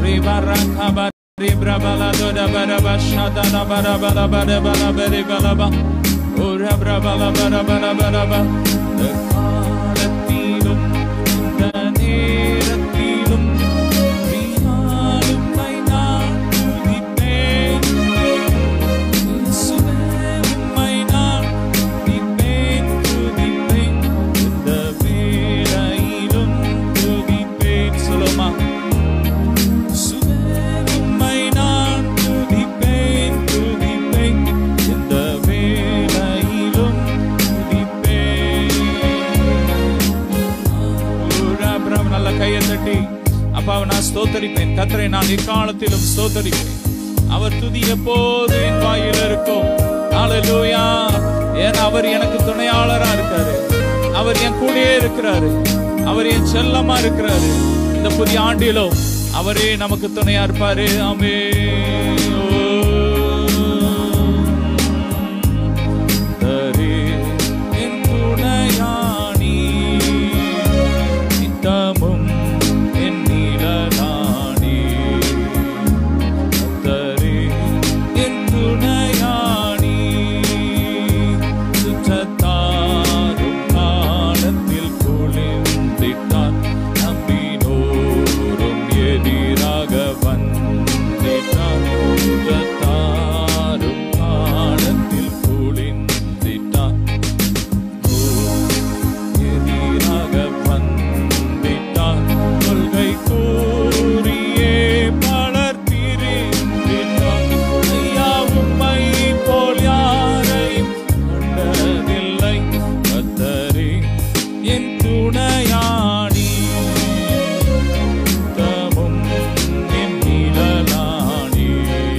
Ribarakabari brabala doda baraba shada la barabala barabala bari balaba. Ura brabala barabala baraba. காலத்திலும் இந்த நேரத்திலும் நீயாளுமை நான் துதிப்பேன். இயேசுவே, உம்மை நான் துதிப்பேன், துதிப்பேன். இந்த வேளையிலும் துதிப்பேன். சொல்லுமா இயேசுவே, உம்மை நான் துதிப்பேன், துதிப்பேன். இந்த வேளையிலும் துதிப்பேன். ஊரா பிரபு, நல்ல கையை தட்டி அப்பாவை நான் ஸ்தோத்தரிப்பேன் கத்தரை நான் எக்காலத்திலும் ஸ்தோத்தரிப்பேன் அவர் துதி எப்போது என் வாயில் இருக்கும் ஹalleluya ஏன் அவர் எனக்கு துணையாளரா இருக்காரு அவர் என் கூடயே இருக்கிறாரு அவர் என் செல்லமா இருக்கிறாரு இந்த புதிய ஆண்டிலும் அவரே நமக்கு துணையா இருப்பாரு ஆமே தரே என் துணையானி நித்தமும் என் நிழலானி கர்த்தரே என் துணையானி சுற்றத்தாரும் காலத்தில் குளிர்ந்திட்டார் நம்பினோரும் எதிராக வந்திட்டார் சுற்றத்தாரும் காலத்தில் குளிர்ந்திட்டார் எதிராக வந்திட்டார் கொள்கை கூறியே பலர் திரிந்திட்டார் ஐயா உம்மை போல் யாரையும் கண்டதில்லை கத்தரே என் துணையாணி தமும் என் நிழலாணி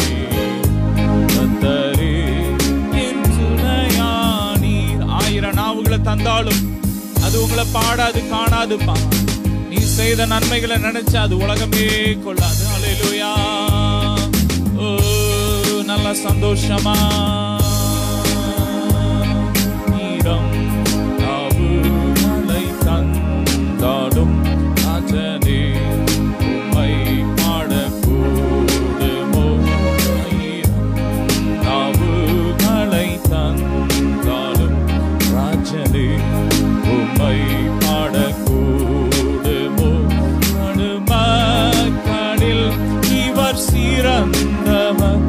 கத்தரே என் துணையானீர் ஆயிரம் நாவுகளை தந்தாலும் அது உங்களை பாடாது காணாதுப்பா நீ செய்த நன்மைகளை நினைச்சு அது உலகமே கொள்ளாது அலையிலுயா ஓ நல்ல சந்தோஷமா நீரம் நாவுகளை தந்தாலும் ராஜனே உம்மை பாடக்கூடுமோ ஆயிரம் நாவுகளை தந்தாலும் ராஜனே உம்மை பாடக்கூடுமோ அனுமக்களில் இவர் சிறந்தவர்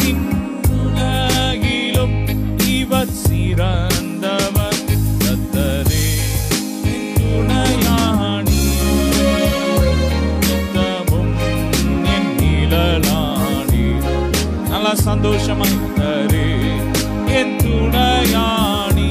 உலகிலும் இவர் சிறந்தவர் கத்தரே என் துணையாணி நித்தமும் என் நிழலாணி நல்லா சந்தோஷமா கத்தரே என் துணையாணி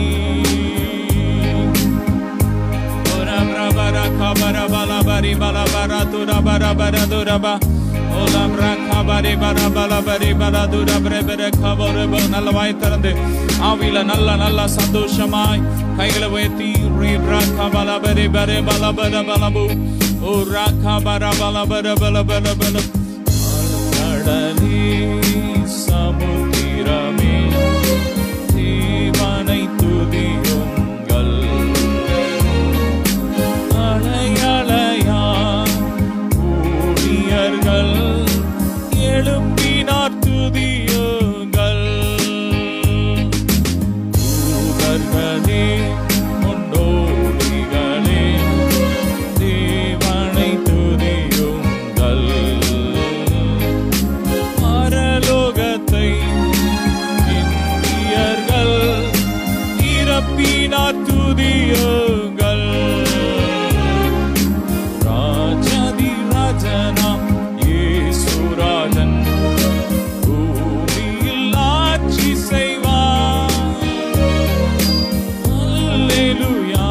Ora brabara kabara bala bari bala bara dura bara bara dura ba. Ola bra kabari bara bala bari bara dura bre bre kabore bo நல்ல வாய் திறந்து ஆவியில நல்ல நல்ல சந்தோஷமாய் கைகளை உயர்த்தி ரீ பிரா கபல பரி பரி பல பல பலபு ஓ ரா கபர பல பல பல பல பல கடலே சமுத்திரமே தேவனை துதியுங்கள் அலையலையா ஊழியர்கள் எழும்பினார் துதியுங்கள் தூதர்களே முன்னோடிகளே தேவனை துதியுங்கள் பரலோகத்தை இந்தியர்கள் இறப்பினார் துதியுங்கள் ராஜாதி ராஜனாம் இயேசுராஜன் பூமியில் ஆட்சி செய்வார் அல்லேலூயா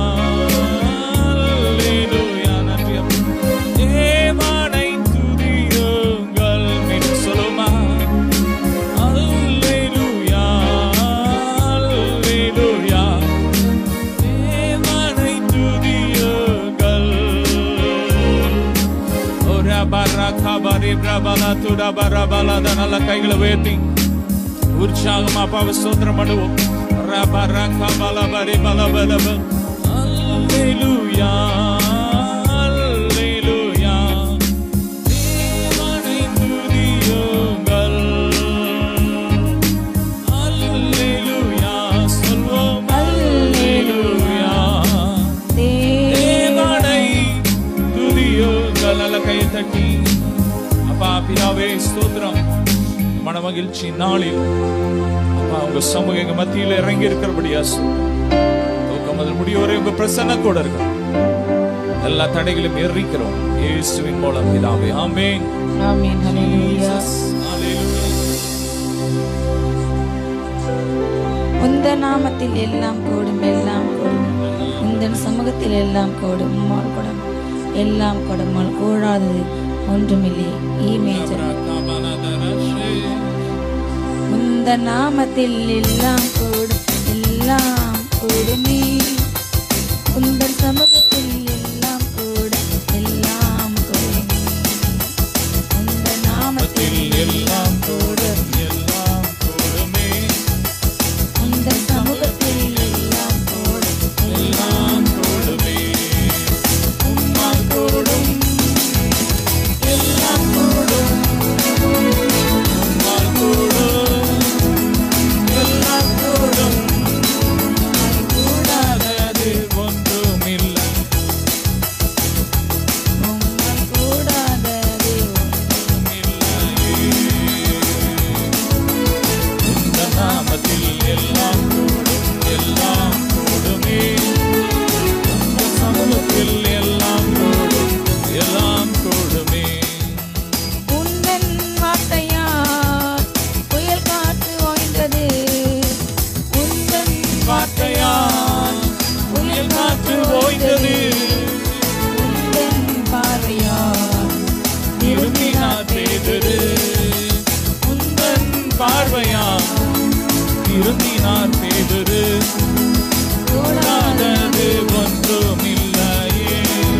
அல்லேலூயா நன்றி அப்பா. தேவனை துதியுங்கள் மீண்டும் சொல்லுமா அல்லேலூயா அல்லேலூயா தேவனை துதியுங்கள் ஒரு பரக்கா பரி பிரபல துட பரபலத நல்ல கைகளை உயர்த்தி உற்சாகமா அப்பாவை ஸ்தோத்திரம் பண்ணுவோம் ரபரக்கா பல பரி பல பல பல. அல்லேலூயா அல்லேலூயா தேவனை கையை தட்டி அப்பா பிதாவே ஸ்தோத்திரம் மன மகிழ்ச்சி நாளில் அப்பா உங்க சமூக எங்க மத்தியில இறங்கி இருக்கிறபடியா தூக்கம் அதில் முடிவரை உங்க பிரசன்ன கூட இருக்கும் எல்லா தடைகளையும் எரிக்கிறோம் இயேசுவின் மூலம் பிதாவே ஆமென் ஆமென் ஹalleluya Hallelujah. உந்த நாமத்தில் எல்லாம் கூடும் எல்லாம் கூடும் உந்தன் சமூகத்தில் எல்லாம் கூடும் உம்மால் கூடும் எல்லாம் கூடுமால் கூடாதது ஒன்றுமில்லை ஈமேஜர் உந்த நாமத்தில் எல்லாம் கூடும் எல்லாம் கூடுமே உந்தன் சமூகத்தில் எல்லாம் கூடும் எல்லாம் கூடுமே உந்த நாமத்தில் எல்லாம் கூடும் எல்லாம் கூடுமே உந்தன் சமூகத்தில் எல்லாம் கூடும் எல்லாம் கூடுமே உம்மால் கூடும் எல்லாம் கூடும் உம்மால் கூடும் எல்லாம் கூடும் கூடாதது ஒன்றுமில்லை உம்மால் கூடாதது இந்த நாமத்தில் எல்லாம் கூடும் எல்லாம் கூடுமே உங்க சமூகத்தில் எல்லாம் கூடும் எல்லாம் கூடுமே உந்தன் வார்த்தையால் புயல் காற்று ஓய்ந்தது உந்தன் வார்த்தையால் புயல் காற்று ஓய்ந்தது உந்தன் பார்வையால் இருமினார் பெய்தது உந்தன் பார்வையால் இருந்தினார் பெய்தது கூடாதது ஒன்றுமில்லையே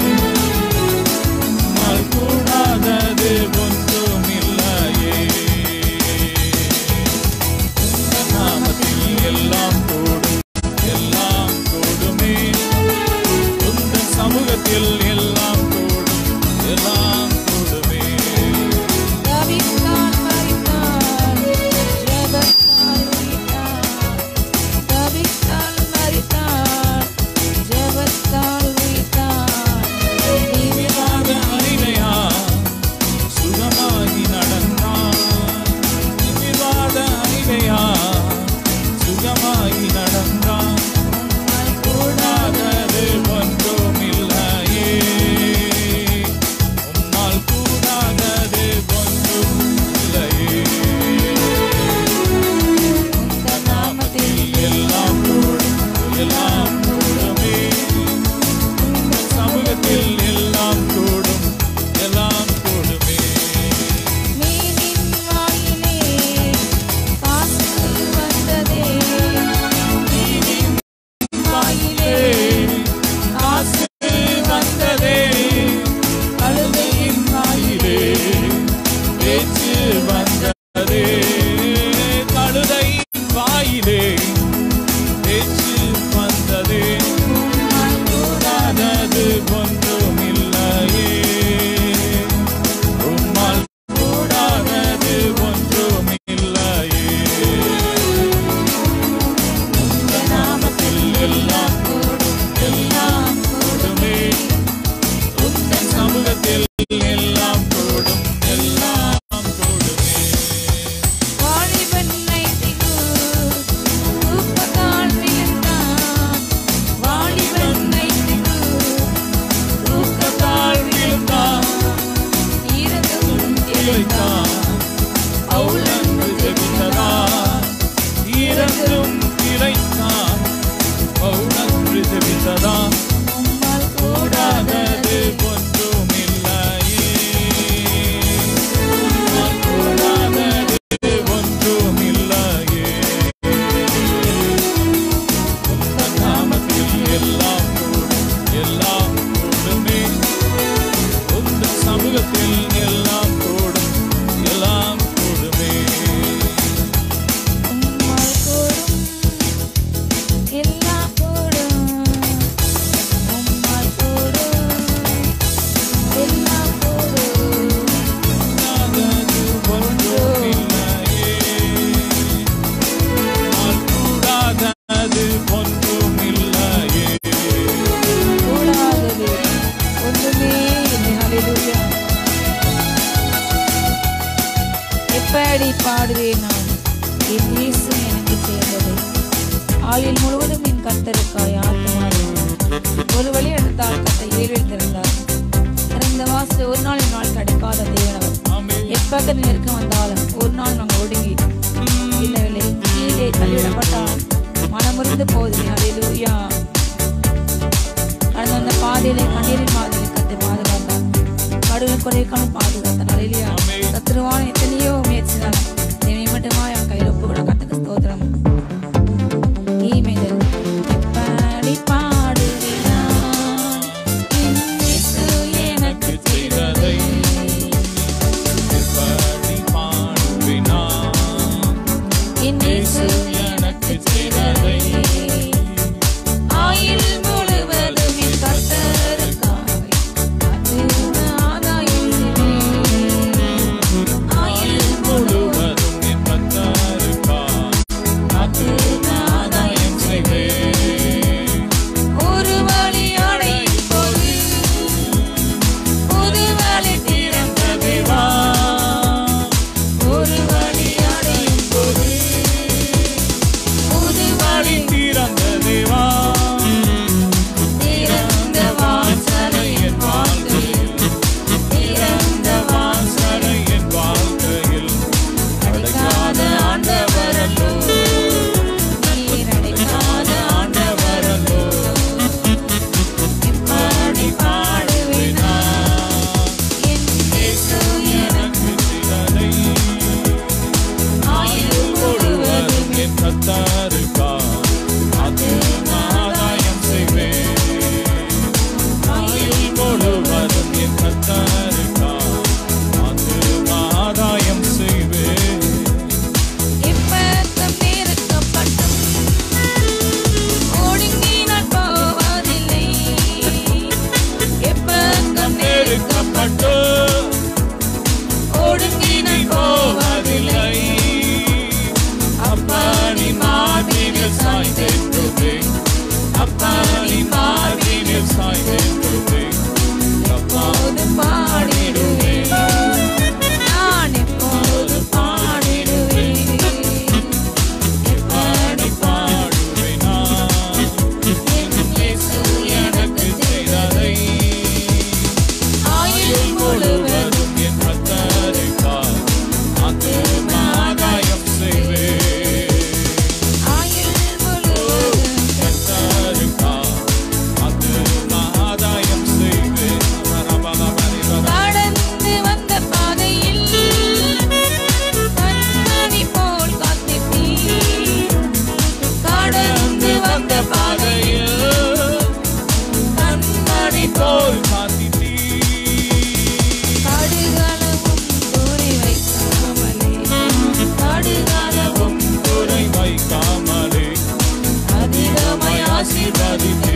உம்மால் கூடாதது ஒன்றுமில்லையே உந்த நாமத்தில் எல்லாம் கூடும் எல்லாம் கூடுமே உந்த சமூகத்தில் எல்லாம் கூடும் எல்லாம் கூடுமே தவித்தால் மறித்தால் ஜெபத்தால் உயிர்த்தால் தவித்தால் மறித்தால் ஜெபத்தால் உயிர்த்தால் நிமிராத அணிலையா சுகமாகி நடந்தான் நிமிராத அணிலையா சுகமாகி நடந்தான் உம்மால் கூடாதது ஒன்றுமில்லையே உம்மால் கூடாதது ஒன்றுமில்லையே உந்த நாமத்தில் எல்லாம் கூடும் எல்லாம் கூடுமே உங்கள் சமூகத்தில் எல்லாம் கூடும் எல்லாம் கூடுமே மீனின் வாயிலே காசு வந்ததே மீனின் வாயிலே காசு வந்ததே கழுதையின் வாயிலே பேச்சு வந்ததே கழுதையின் வாயிலே பேச்சு வந்ததே கூடாதது ஒன்றுமில்லையே உம்மால் கூடாதது ஒன்றுமில்லையே உந்த நாமத்தில் எல்லாம் கூடும் எல்லாம் கூடுமே உந்த சமூகத்தில் எல்லாம் கூடும் எல்லாம் கூடுமே வாலிபன் நைட்டிகு தூக்கத்தால் விழுந்தான் வாலிபன் நைட்டிகு தூக்கத்தால் விழுந்தான் இறந்தும் இழைத்தான் பவுலன்று ஜெபித்ததா இறந்தும் இழைத்தான் பவுலன்று ஜெபித்ததா உம்மால் கூடாதது ஒன்றுமில்லையே உம்மால் கூடாதது ஒன்றுமில்லையே உந்த நாமத்தில் எல்லாம் கூடும் எல்லாம் கூடுமே உந்த சமூகத்தில் எல்லாம் கூடும் எப்படி பாடுவேன் நான் என் இயேசு எனக்கு சேர்ந்தது ஆயுள் முழுவதும் என் கத்தருக்காய் ஆத்மாவின் ஒரு வழி எடுத்தால் கத்தை ஏழில் திறந்தார் திறந்த வாசல் ஒரு நாள் நாள் கிடைக்காத தேவனவர் எப்பக்கத்தில் இருக்க வந்தாலும் ஒரு நாள் நாங்கள் ஒடுங்கி இல்லவில்லை கீழே தள்ளிவிடப்பட்டால் மனமுறிந்து போகுது அலையிலூயா கடந்து வந்த பாதையிலே கண்ணீரின் பாதையிலே கத்தை பாதுகாத்தார் கடவுள் குறைக்காமல் பாதுகாத்தார் அலையிலியா கத்திருவான எத்தனையோ முயற்சினார் தேவை மட்டுமா என் கையில் ஒப்பு கூட கத்துக்கு ஸ்தோத்திரம் தீமைகள் எப்படி பாடுவேன் நான்? என் இயேசு எனக்கு செய்ததை எப்படி பாடுவேன் நான்? என் இயேசு எனக்கு செய்ததை ஆயுள் முழுவதும் என் கர்த்தருக்காய் அது ஆதாயம் செய்வேன். ஆயுள் முழுவதும் என் கர்த்தருக்காய் அது ஆதாயம் செய்வேன். ஒரு வழி அடையும் போது ஒரு வழி திறந்த தேவா, ஒரு வழி அடையும் போது ஒரு வழி திறந்த தேவா, திறந்த வாசலை என் வாழ்க்கையில் திறந்த வாசலை வாசலை என் வாழ்க்கையில் அடைக்காத ஆண்டவரல்லோ நீர் அடைக்காத ஆண்டவரல்லோ எப்படி பாடுவேன் நான்? என் இயேசு எனக்கு செய்ததை ஆயுள் முழுவதும் என் கர்த்தருக்காய் ஆதாயம் செய்வேன் ஆயுள் முழுவதும் என் கர்த்தருக்காய் ஆதாயம் செய்வேன் இப்பக்கம் நெருக்கப்பட்டும் ஒடுங்கி நான் போவதில்லை எப்பக்கம் நெருக்கப்பட்டும் நெருக்கப்பட்டு ஒடுங்கி நான் போவதில்லை அப்பாணி மார்பினில் சாய்ந்தென்றுவே அப்பாணி மார்பினில் சாய்ந்தென்றுவே எப்போது பாடிடுவேன் நான் எப்போது பாடிடுவேன் பாடி பாடுவேன் நான் என் இயேசு எனக்கு செய்ததை ஆயுள் முழுவதும் என் கர்த்தருக்காய் ஆதாயம் செய்வேன் ஆயுள் முழுவதும் கர்த்தருக்காய் ஆதாயம் செய்வேன் பரபரபரிபர கடந்து வந்த பாதையில் கண்மணி போல் காத்திட்டீர் கடந்து வந்த பாதையில் கண்மணி போல் போல் காத்திட்டீ கடுகளவும் கூறி வைக்காமலே கடுகளவும் குறை வைக்காமலே அதிகமாய் ஆசீர்வதித்தே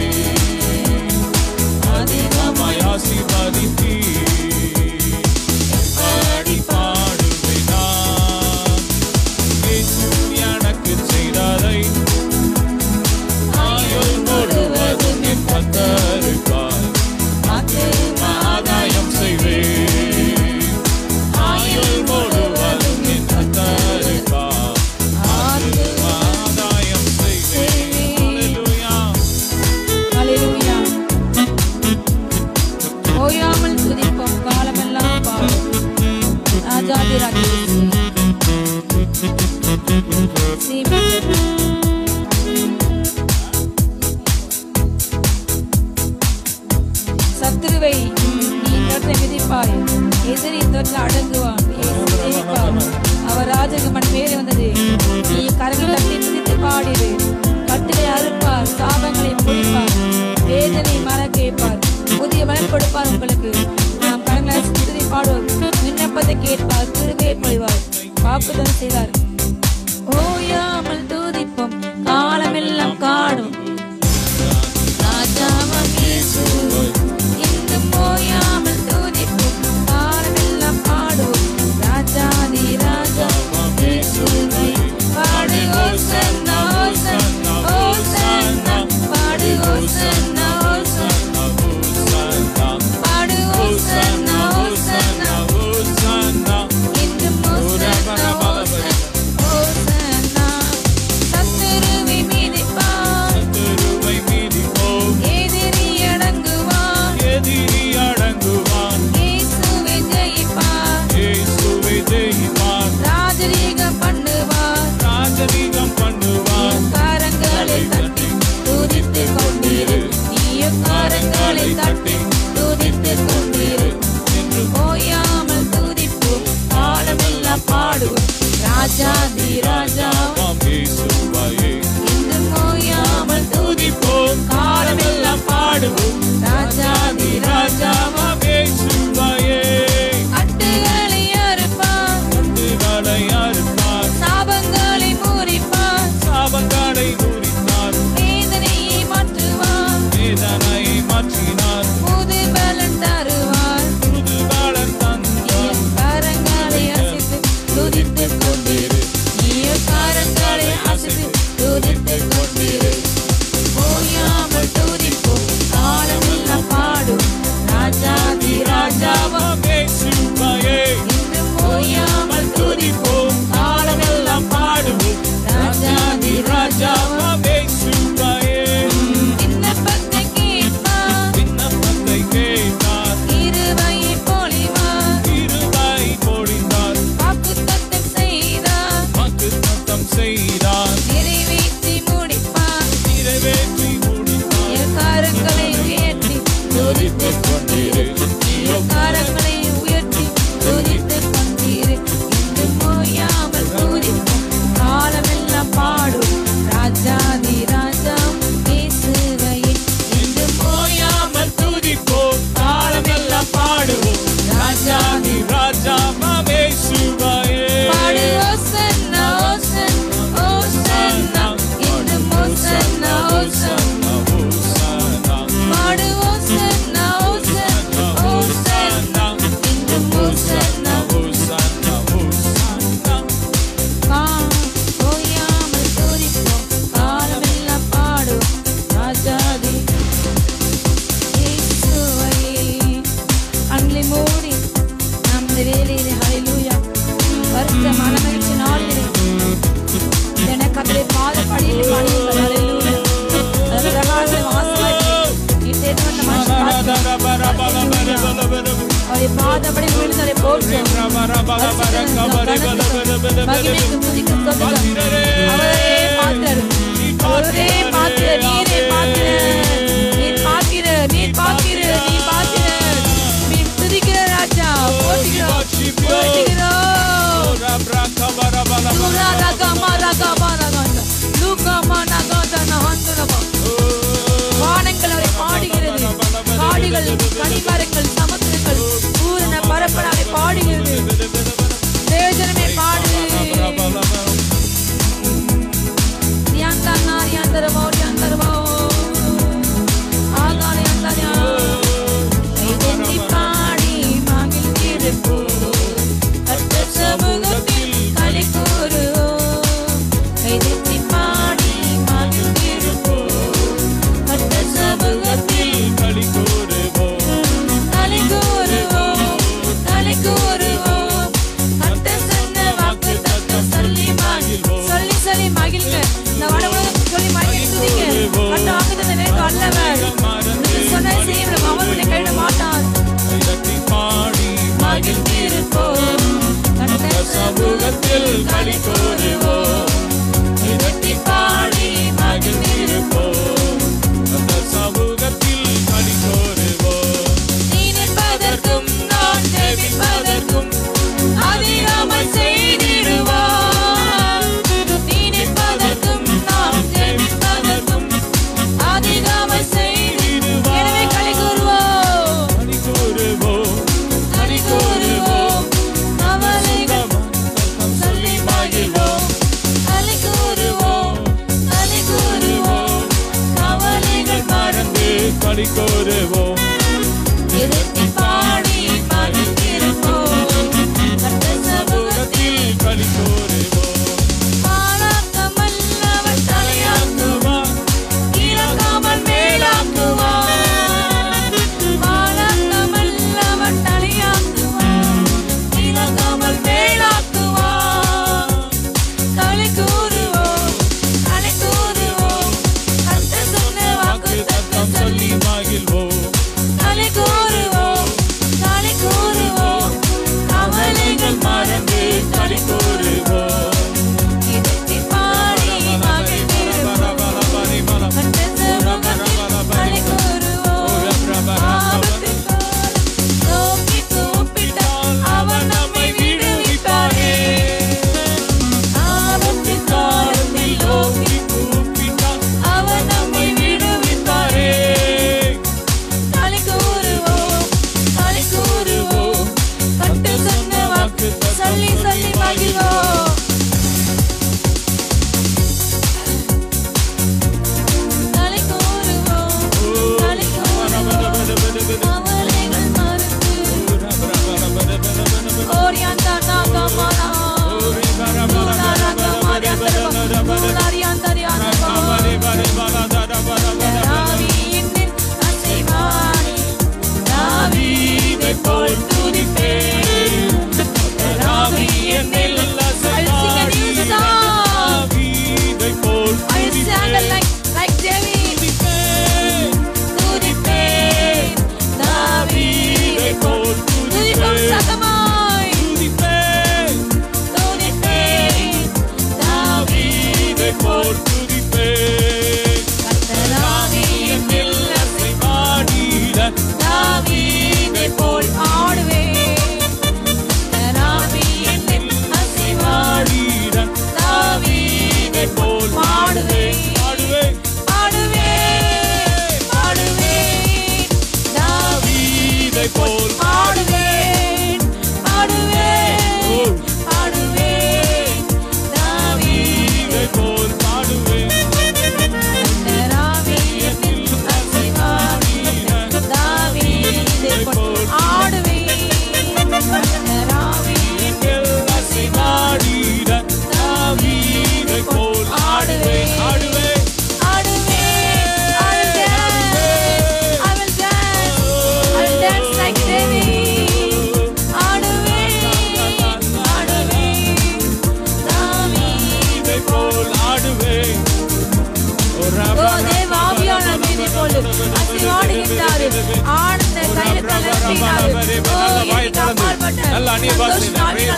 அதிகமாய் ஆசீர்வதித்தே பாடி பாடுவேன் நான். இயேசு எனக்கு செய்ததை ஆயுள் முழுவதும் என் கர்த்தருக்காய் ஆதாயம் செய்வேன் ஆயுள் முழுவதும் என் கர்த்தருக்காய் ஆதாயம் செய்வேன் Hallelujah. ஹalleluya ஓயாமல் துதிப்போம் காலமெல்லாம் பாடும் ராஜாதி ராஜேஸ்வரி சீமை சத்துருவை நீ தொற்ற மிதிப்பாய் எதிரி தொற்ற அடங்குவான் இயேசு ஜெயிப்பார். அவர் ராஜகுமன் மேலே வந்தது நீ கரங்கள் தட்டி துதித்து பாடிடு கட்டிலை அறுப்பார் சாபங்களை பொழிப்பார் வேதனை மற கேட்பார் புதிய பலன் கொடுப்பார் உங்களுக்கு நாம் கரங்களை துதி பாடுவோம் விண்ணப்பத்தை கேட்பார் திருவே பொழிவார் வாக்குதல் செய்தார் ஓயாமல் துதிப்போம் காலமெல்லாம் காணும் ராஜாவாம் இயேசு இன்னும் ஓயாமல் துதிப்போம் காலமெல்லாம் பாடுவோம் ராஜாதி ராஜாவாம் இயேசுவை பாடு ஓசன்னா ஓசன்னா ஓசன்னா பாடு ஓசன்னா ஓசன்னா பாடு ஓசன்னா ஓசன்னா இன்னும் ஓசன்னா செய்வார் ராஜரீகம் பண்ணுவார் ராஜரீகம் பண்ணுவார் கரங்களை தட்டி துதித்து கொண்டிரு நீயும் கரங்களை தட்டி துதித்து கொண்டிரு என்று ஓயாமல் துதிப்போம் காலமெல்லாம் பாடுவோம் ராஜாதி ராஜா ஆம் இயேசுவாயே இன்னும் ஓயாமல் துதிப்போம் காலமெல்லாம் பாடுவோம் ராஜாதி ராஜா ராஜாவாம் இயேசுவாயே கட்டுகளை அறுப்பார் கட்டுகளை அறுத்தார் சாபங்களை முறிப்பார் சாபங்களை முறித்தார் வேதனையை மாற்றுவார் வேதனை மாற்றினார் புது பலன் தருவார் புது பலன் தந்தார் கரங்களை அசைத்து துதித்து கொண்டிரு நீய கரங்களை அசைத்து துதித்து கொண்டிரு ஓயாமல் துதிப்போம் காலமெல்லாம் பாடும் ராஜாதி ராஜாவா ராஜாவாம் இயேசுவாயே இன்னும் ஓயாமல் துதிப்போம் காலமெல்லாம் பாடுவோம் ராஜாதி ராஜாவா ராஜாவாம் இயேசுவாயே விண்ணப்பத்தை கேட்பார் விண்ணப்பத்தை கேட்டார் இருவையை பொழிவார் இருவை பொழிந்தார் வாக்குத்தத்தம் செய்தார் வாக்குத்தத்தம் செய்தார் நிறைவேற்றி முடிப்பார் நிறைவேற்றி முடித்தார் இரு கரங்களை உயர்த்தி துதித்து கொண்டிரு இரு கரங்களை உயர்த்தி துதித்து கொண்டிரு இன்னும் ஓயாமல் துதிப்போம் காலமெல்லாம் பாடும் ராஜாதி ராஜா இயேசுவையே இன்னும் ஓயாமல் துதிப்போம் காலமெல்லாம் பாடுவோம் ராஜாதி ராஜாவாம் இயேசுவாயே பாடு ஓசன்னா ஓசன்னா ஓசன்னா இன்னும் ஓசன்னா ஓசன்னா ஹோசானா, பாடு ஓசன்னா ஓசன்னா ஓசன்னா இன்னும் ஓசன்னா ஹோசானா, ஹோசானா. கா ஓயாமல் துதிப்போம் காலமெல்லாம் பாடும் ராஜாதி இயேசுவையே கண்களை மூடி நம் இந்த வேலையிலே ஹalleluya வருத்த மனமகிழ்ச்சி நாளிலே என கத்தரை பாதப்படியில் பணியுங்கள் ஹalleluya பிரகாசம் வாசமாக்கி நீ செய்து வந்த மனுஷன் அவரை பாதப்படி விழுந்தரை போற்றும் மகிமைக்கும் துதிக்கும் சொந்தம் அவரே பாத்திரர் அவரே பாத்திரர் நீரே பாத்திரர் நீர் பாத்திரர் நீர் பாத்திரர் நீ பாத்திரர் நீ துதிக்கிற ராஜா போற்றுகிறோம் போற்றுகிறோம் லூரா ரகமா ரகமா ரகமா லூகாமா நகதா நஹந்தரமா வானங்கள் அவரை பாடுகிறது காடுகள் கனிமரங்கள் சமுத்திரங்கள் பூரண பரப்பனாரை பாடுகிறது தேவஜனமே பாடு ரியாந்தனா ரியாந்தரமோ ரியாந்தரமோ ஆகாலே அந்தரியா கைதட்டி பாடி மகிழ்ந்திருப்போ கத்த சமூகத்தில் களி கூறுவோம் கைதட்டி பாடி மகிழ்ந்திருப்போ கத்த சமூகத்தில் களி கூறுவோம் களி கூறுவோம் கத்த சொன்ன வாக்கு தத்த சொல்லி மகிழ் சொல்லி சொல்லி மகிழ்ங்க இந்த வடவுலகம் சொல்லி மகிழ் துதிங்க கட்ட வாக்கு தந்த நேரம் அல்லவர் உனக்கு சொன்ன செய்யும் அவன் உன்னை கைவிட மாட்டான் மகிழ்ந்திருப்போம் கத்த சமூகத்தில் களி கூறுவோம் கைதட்டி பாடி மகிழ்ந்திருப்போம் சமூகத்தில் களி கோருவோம் நீ நிற்பதற்கும் நான் ஜெபிப்பதற்கும் அதிகாமல் செய்திடுவார் நீ நிற்பதற்கும் நான் ஜெபிப்பதற்கும் அதிகாமல் செய்திடுவார் எனவே களி கூறுவோம் களி கூறுவோம் களி கூறுவோம் அவளைகள் சொல்லி மகிழ்வோம் நல்ல அந்நிய பாஷை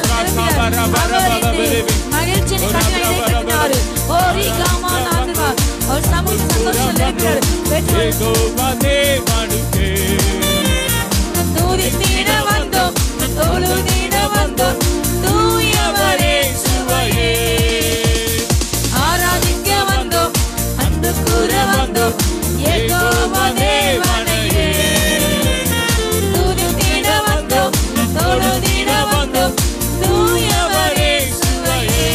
மகிழ்ச்சி கட்டளை ஓ ரீ காமா நாதுவா ஒரு சமூக சந்தோஷம் இருக்கிறார் பெற்றோர் ஏகோவா தேவனுக்கே தூதித்திட வந்தோம் தொழுதிட வந்தோம் தூயவரே சுவையே ஆராதிக்க வந்தோம் அன்பு கூற வந்தோம் ஏகோவா தேவனையே தூதித்திட வந்தோம் தொழுதிட வந்தோம் தூயவரே சுவையே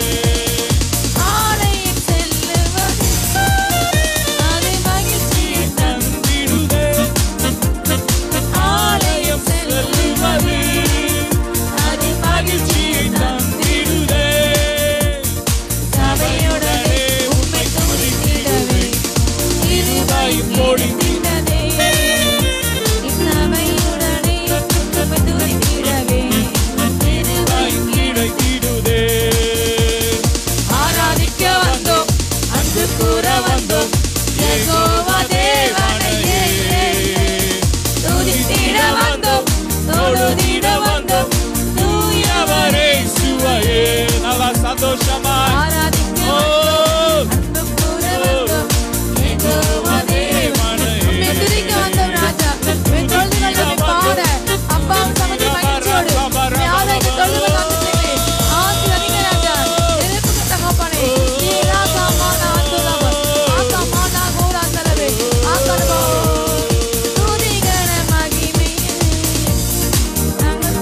ஆலயம் செல்லுவது அது மகிழ்ச்சியை தந்திடுதே ஆலயம் செல்லுவது அது மகிழ்ச்சியை தந்திடுதே சபையுடனே உம்மை துதித்திடவே இருதாயும் பொழிந்திடவே இச்சபையுடனே உம்மை துதித்திடவே இருதாயும் கிடைத்திடுதே ஆராதிக்க வந்தோம் அன்பு கூற வந்தோம் யெகோவா தேவனையே துதித்திட வந்தோம் தொழுதிட வந்தோம் தூயவரே சுவையே நல்லா சந்தோஷமாய் ஆராதிக்க ஓ அன்பு கூற வந்தோம் யெகோவா தேவனையே உம்மை துதிக்க வந்தோம் ராஜா உம்மை தொழுதுகள் உம்மை பாட அப்பாவும் சமதி மகிழ்ச்சியோடு உம்மை ஆராய்ந்து தொழுதுகள் வந்துட்டீங்களே ஆசீர்வதிங்க ராஜா நெருப்புக்கு தகப்பனே நீரா காமானா அந்துலவ ஆகாமானா கோரா தலவே ஆகர்வோ துதிகர மகிமையே நாங்கள்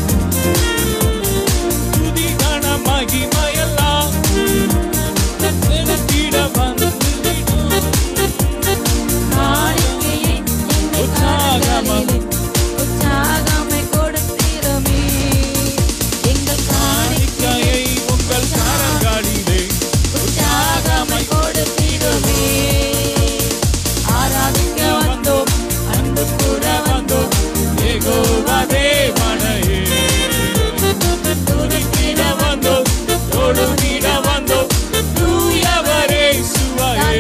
துதி கன மகிமையெல்லாம் எனக்கிட வந்துவிடும் காணிக்கையை எங்கள் கரங்களிலே உற்சாகமை கொடுத்திடுமே எங்கள் காணிக்கையை காணிக்கையை உங்கள் கரங்களிலே உற்சாகமை கொடுத்திடுமே ஆராதிக்க வந்தோம் அன்பு கூற வந்தோம் ஏகோவா தேவனையே துதித்திட வந்தோம் தொழுதிட வந்தோம் தூயவரே சுவையே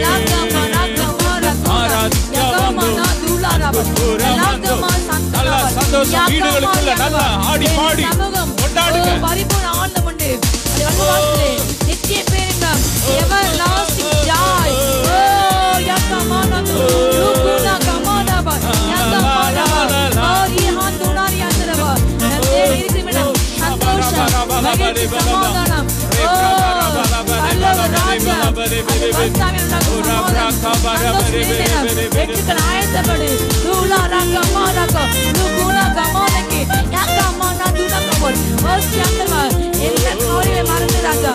ஆராதிக்க வந்தோம் கூற வந்தோம் நல்ல சந்தோஷம் வீடுகளுக்குள்ள நல்லா ஆடி பாடி கொண்டாடுங்க பரிபூர்ண ஆனந்தம் உண்டு அது வந்து வாசலே நித்திய பேரின்பம் everlasting joy ஓ யக்கமானது லுகுனா கமானபா யக்கமானபா ஓ ரிஹாந்துனாரி அந்தரபா நம்மே இருக்கிறிடம் சந்தோஷம் மகிழ்ச்சி சமாதானம் ஓ அல்லவ ராஜா அந்த பஸ்தாவில் உள்ள சந்தோஷம் வெற்றிகள் ஆயத்தப்படு லூலா ரகமா ரக லுகுனா கமானக்கு யக்கமானா துனக்கபோல் ஓசி அந்தவா எல்லா கவலையை மறந்து ராஜா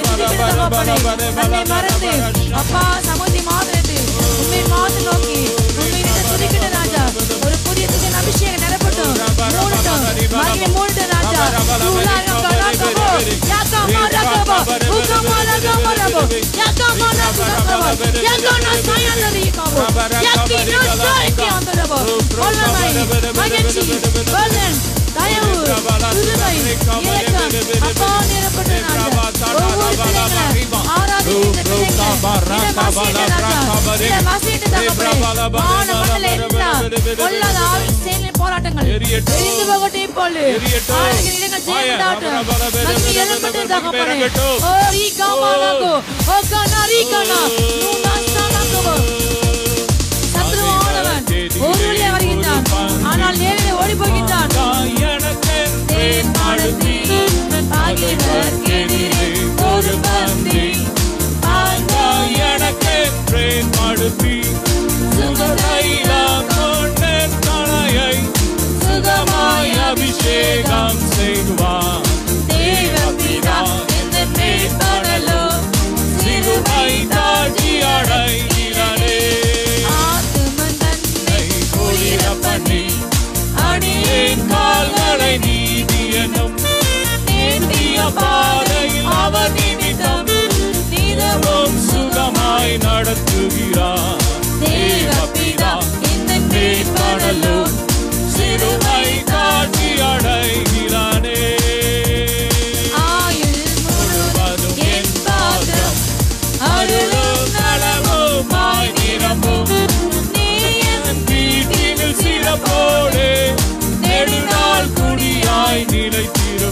நம்மை மறந்து அப்பா சமுதி மாதிரி உண்மை மாத்து நோக்கி உண்மை துதிக்கிட்ட ராஜா ஒரு புதிய துதின் அபிஷேகம் நிரப்பட்டும் மூடட்டும் மகிமை மூடட்டும் ராஜா லூலா ரக ரகபோ யக்கமா ரகபோ உகமா ரகமா ரகபோ யக்கமா ரகபோ யக்கனா சாயல ரீகபோ யக்கினா சாய்க்கு அந்தரபோ வல்லமை மகிழ்ச்சி வல்லன் தயவு கிருபை இரக்கம் அப்பா நிரப்பட்ட ராஜா ஒவ்வொரு பிள்ளைகளை ஆராதிக்கின்ற பிள்ளைகளை இதை வாசிட்டு ராஜா இதை வாசிட்டு தகப்பனே வான மண்டல எல்லாம் கொல்லாத ஆவி செயலின் போராட்டங்கள் எரியட்டும். எரிந்து போகட்டும் இப்பொழுது எரியட்டும். ஆளுகிற இடங்கள் ஜெயந்தாட்டும் பல, பல, பல, மகிமை பல, எழுப்பட்டும் பல, தகப்பனே இறங்கட்டும். ஓ ரீகாமா நகோ ஓ கனா ரீகானா நூனா சானகோ சத்ருவானவன் ஒரு வழியே வருகின்றான் ஆனால் நேரிலே ஓடி போகின்றான் எனக்கென்றே தேன் நடத்தி பகைவர் எதிரே ஒரு பந்தி பாய்ந்தோ எனக்கென்றே மடுத்தி சுகதைலாம் கொண்டேன் தலையை சுகமாய் அபிஷேகம் செய்வான் தேவபிதா எந்த மேற்படலோ சிறுமை தாழ்த்தி அடைகிறனே ஆத்துமன் தன்னை குளிர பண்ணி அடியேன் என் கால்களை நீதி என்னும் நேர்த்திய பாதையில் அவர் நிமித்தம் நிதமும் நிதமும் சுகமாய் நடத்துகிறார் தேவபிதா இந்த மேற்படலோ சிறுமை தாழ்த்தி அடைகிறானே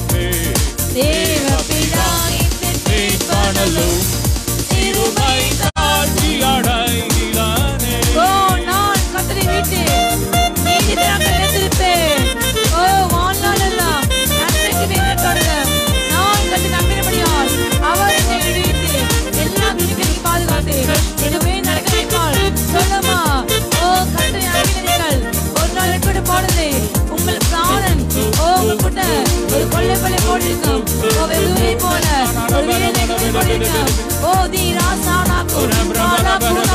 ஆமே தேவபிதா இந்த காணலும் இருமை தாழ்ச்சி அடைகிறானே ஓ நான் கத்தரை விட்டு நீதி திறக்க நினைத்திருப்பேன் ஓ வாழ்நாள் எல்லாம் நன்மைக்கு வேண்டாடுங்க நான் கத்து நம்பினபடியால் அவர் என்னை விடுவித்து எல்லா துணிகளுக்கு பாதுகாத்து எதுவே நடக்க வைப்பால் சொல்லமா ஓ கத்தரை அழைக்கிறீர்கள் ஒரு நாள் கூட போடுது உங்கள் பிராணன் ஓ உங்கள் கூட ஒரு கொள்ளை கொள்ளை போட்டிருக்கும் ஓ வெறுவை போல ஒரு வீரனை கொண்டு போட்டிருக்கும் ஓ தி ராசானாக்கும் ரானா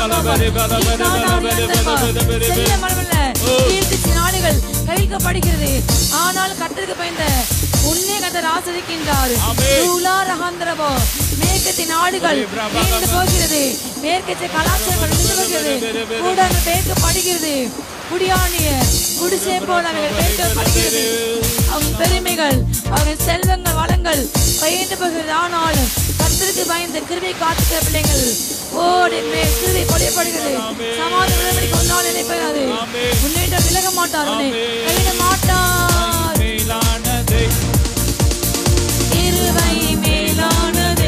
செல்ல மனமல்ல கீர்த்திச்சு நாடுகள் கழிக்கப்படுகிறது ஆனால் கத்தருக்கு பயந்த உன்னே கத்தர் ஆசிரிக்கின்றார் தூளா ரகாந்திரவோ மேற்கத்தின் நாடுகள் வீழ்ந்து போகிறது மேற்கத்திய கலாச்சாரம் விழுந்து போகிறது கூடாரம் பேர்க்கப்படுகிறது குடியானிய குடிசை போல அவைகள் பேர்க்கப்படுகிறது அவங்க பெருமைகள் அவங்க செல்வங்கள் வளங்கள் பயந்து போகிறது ஆனாலும் கர்த்தருக்கு பயந்த கிருபை காத்துக்கிற பிள்ளைகள் ஓடி மேல் கிருபை கொலைப்படுகிறது சமாதான உடன்படிக்கை ஒரு நாள் நினைப்பது முன்னேற்றம் விலக மாட்டார் உன்னை கைவிட மாட்டார் மேலானதை கிருபை மேலானதே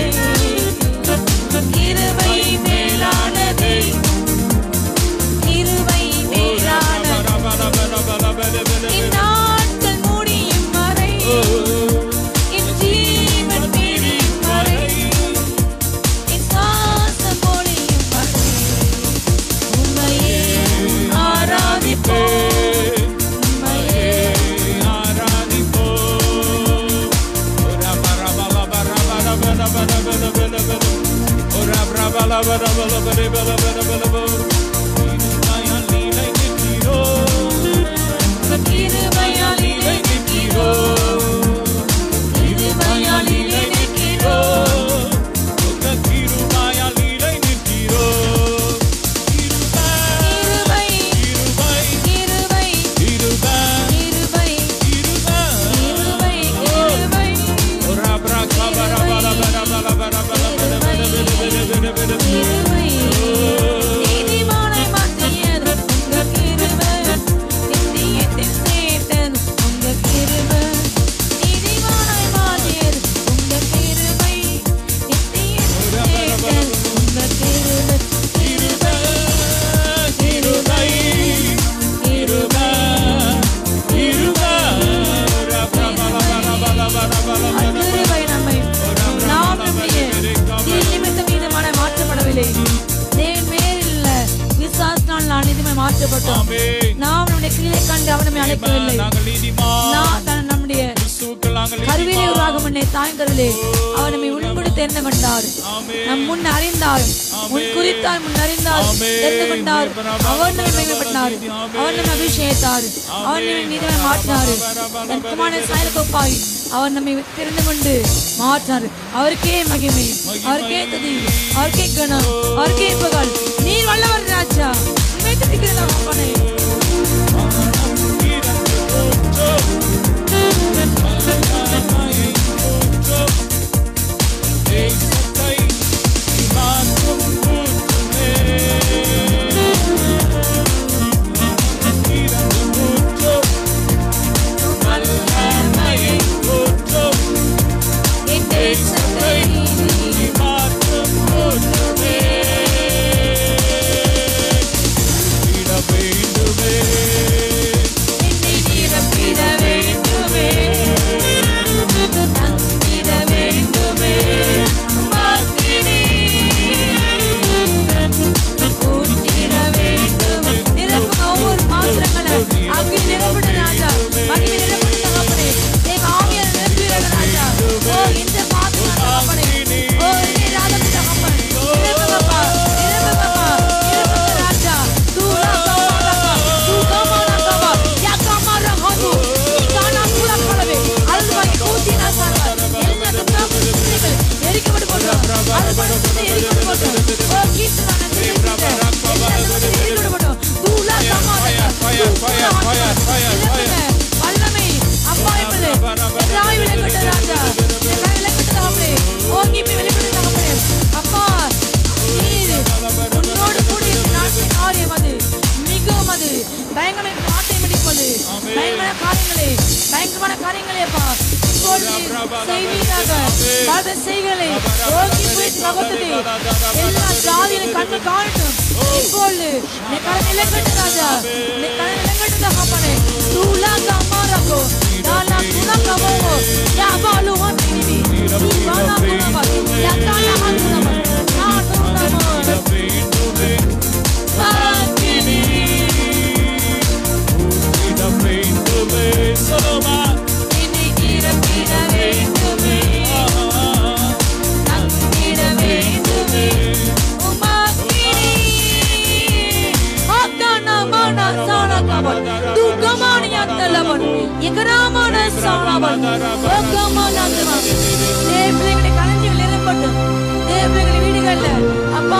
கிருபை மேலானதே கிருபை மேலானதே இந்நாட்கள் முடியும் வரை என் ஜீவன் பிரியும் வரை என் சுவாசம் பொழியும் வரை உம்மையே ஆராதிப்போம் உம்மையே கிருபையால் நினைக்கிறோ கிருபையால் நினைக்கிறோ கிருபை கிருபை கிருபை கிருபை கிருபை கிருபை நீதிமானை மாற்றியது உங்க கிருபை நித்தியத்தில் சேர்த்தது உங்க கிருபை நீதிமானை மாற்றியது உங்க கிருபை நித்தியத்தில் சேர்த்தது உங்க கிருபை கிருபை கிருபை கிருபை அக்கிருபை நம்மை நாம் நம்முடைய தீர் நிமித்தம் நீதிமானை மாற்றப்படவில்லை தேவன் மேலில் உள்ள விசுவாசத்தினால் நான் நீதிமாய் மாற்றப்பட்டோம் நாம் நம்முடைய கிரியை கண்டு அவர் நம்மை அழைக்கவில்லை நாங்கள் நீதிமான் நான் தான் நம்முடைய கிறிஸ்துவுக்குள் நாங்கள் கருவிலே உருவாக முன்னே தாய்ந்தருளே அவர் நம்மை உள்படி தேர்ந்து கொண்டார் நம் முன் அறிந்தார் முன் குறித்தார் முன் அறிந்தார் தெரிந்து கொண்டார் அவர் நம்மை மகிமைப்பட்டார் அவர் நம்மை அபிஷேகித்தார் அவர் நம்மை நீதிமை மாற்றினார் தர்க்கமான சாயலுக்கொப்பாய் அவர் நம்மை தெரிந்து கொண்டு மாற்றினார் அவருக்கே மகிமை அவருக்கே துதி அவருக்கே கணம் அவருக்கே புகழ் நீர் வல்லவர் ராஜா உண்மை துதிக்கிறதா அப்பனே என் தேசத்தை நீ வேண்டுமே செய்வீராக பல செய்களை ஓங்கி போய் தகர்த்தது எல்லா ஜாதியிலும் கண்ணு காணட்டும் இப்பொழுது நீ கடன் இலங்கட்டு ராஜா நீ கடன் இலங்கட்டு தகப்பனே தூளா கமாரகோ தாலா குணா கமோகோ யா பாலு ஹந்தினி தீவானா குணமா யா தாலா ஹந்துனமா யா துனமா ஹந்தினி இனி இறக்கிட வேண்டுமே தங்கிட வேண்டுமே உமாக்கினி ஆத்தனமான சாணகவன் துக்கமானியத்தலவன் எகராமான சாணவன் ஓக்கமானந்தவன் தேவங்களை கலஞ்சிகள் நிரப்பட்டு தேவங்களை வீடுகள்ல அப்பா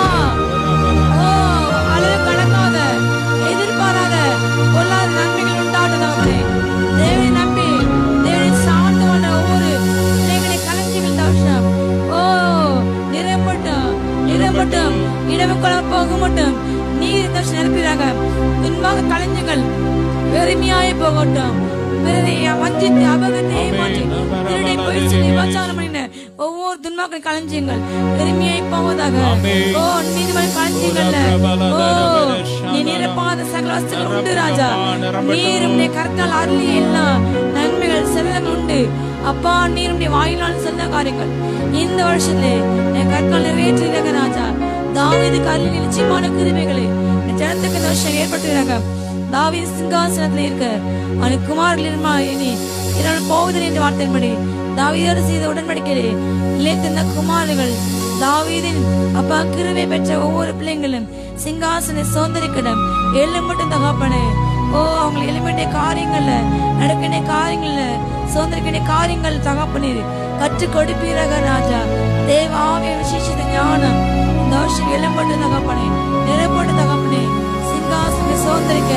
ஓ அளவு கடக்காத எதிர்பாராத பொல்லாத நன்மைகள் உண்டாடுதவனே தேவனை நம்பி தேவனை சார்ந்து வந்த ஒவ்வொரு பிள்ளைகளை கலஞ்சிகள் தவசம் ஓ நிரம்பட்டும் நிரம்பட்டும் இடவுக்குள்ள போக மட்டும் நீர் தவசம் நிரப்பிறாங்க துன்பாக கலைஞர்கள் பெருமையாய் போகட்டும் பிறரை வஞ்சித்து அபகத்தை ஏமாற்றி திருடை பொய் சொல்லி விபச்சாரம் பண்ணின ஒவ்வொரு துன்பாக்கள் களஞ்சியங்கள் பெருமையாய் போவதாக ஓ நீதிமன்ற களஞ்சியங்கள்ல ஓ நீ நிரப்பாத சகல வஸ்துகள் உண்டு ராஜா நீரும் நீ கருத்தால் அருளி எல்லாம் நன்மைகள் செல்லம் உண்டு அப்பா நீருடைய வாயிலால் செல்ல காரியங்கள் இந்த வருஷத்துல என் கற்கால் நிறைவேற்றிருக்க ராஜா தாவீது கல்லில் நிச்சயமான கிருமைகளை என் ஜனத்துக்கு இந்த வருஷம் ஏற்பட்டுறாங்க தாவீது சிங்காசனத்துல இருக்க அவனுக்கு குமாரில் இனி இதனால் போகுது என்ற வார்த்தையின்படி தாவீதோடு செய்த உடன்படிக்கையிலே நிலைத்திருந்த குமாரர்கள் தாவீதின் அப்பா கிருவை பெற்ற ஒவ்வொரு பிள்ளைங்களும் சிங்காசனை சோதரிக்கிடம் எலும்பட்டும் தகப்பனே ஓ அவங்க எலும்பட்டிய காரியங்கள்ல நடக்கிற காரியங்கள்ல சுதந்திரிக்கிற காரியங்கள் தகப்பனீர் கற்றுக் கொடுப்பீராக ராஜா தேவ ஆவிய விசேஷித்த ஞானம் இந்த வருஷம் எலும்பட்டு தகப்பனே நிறப்பட்டு தகப்பனே சிங்காசனை சுதந்திரிக்க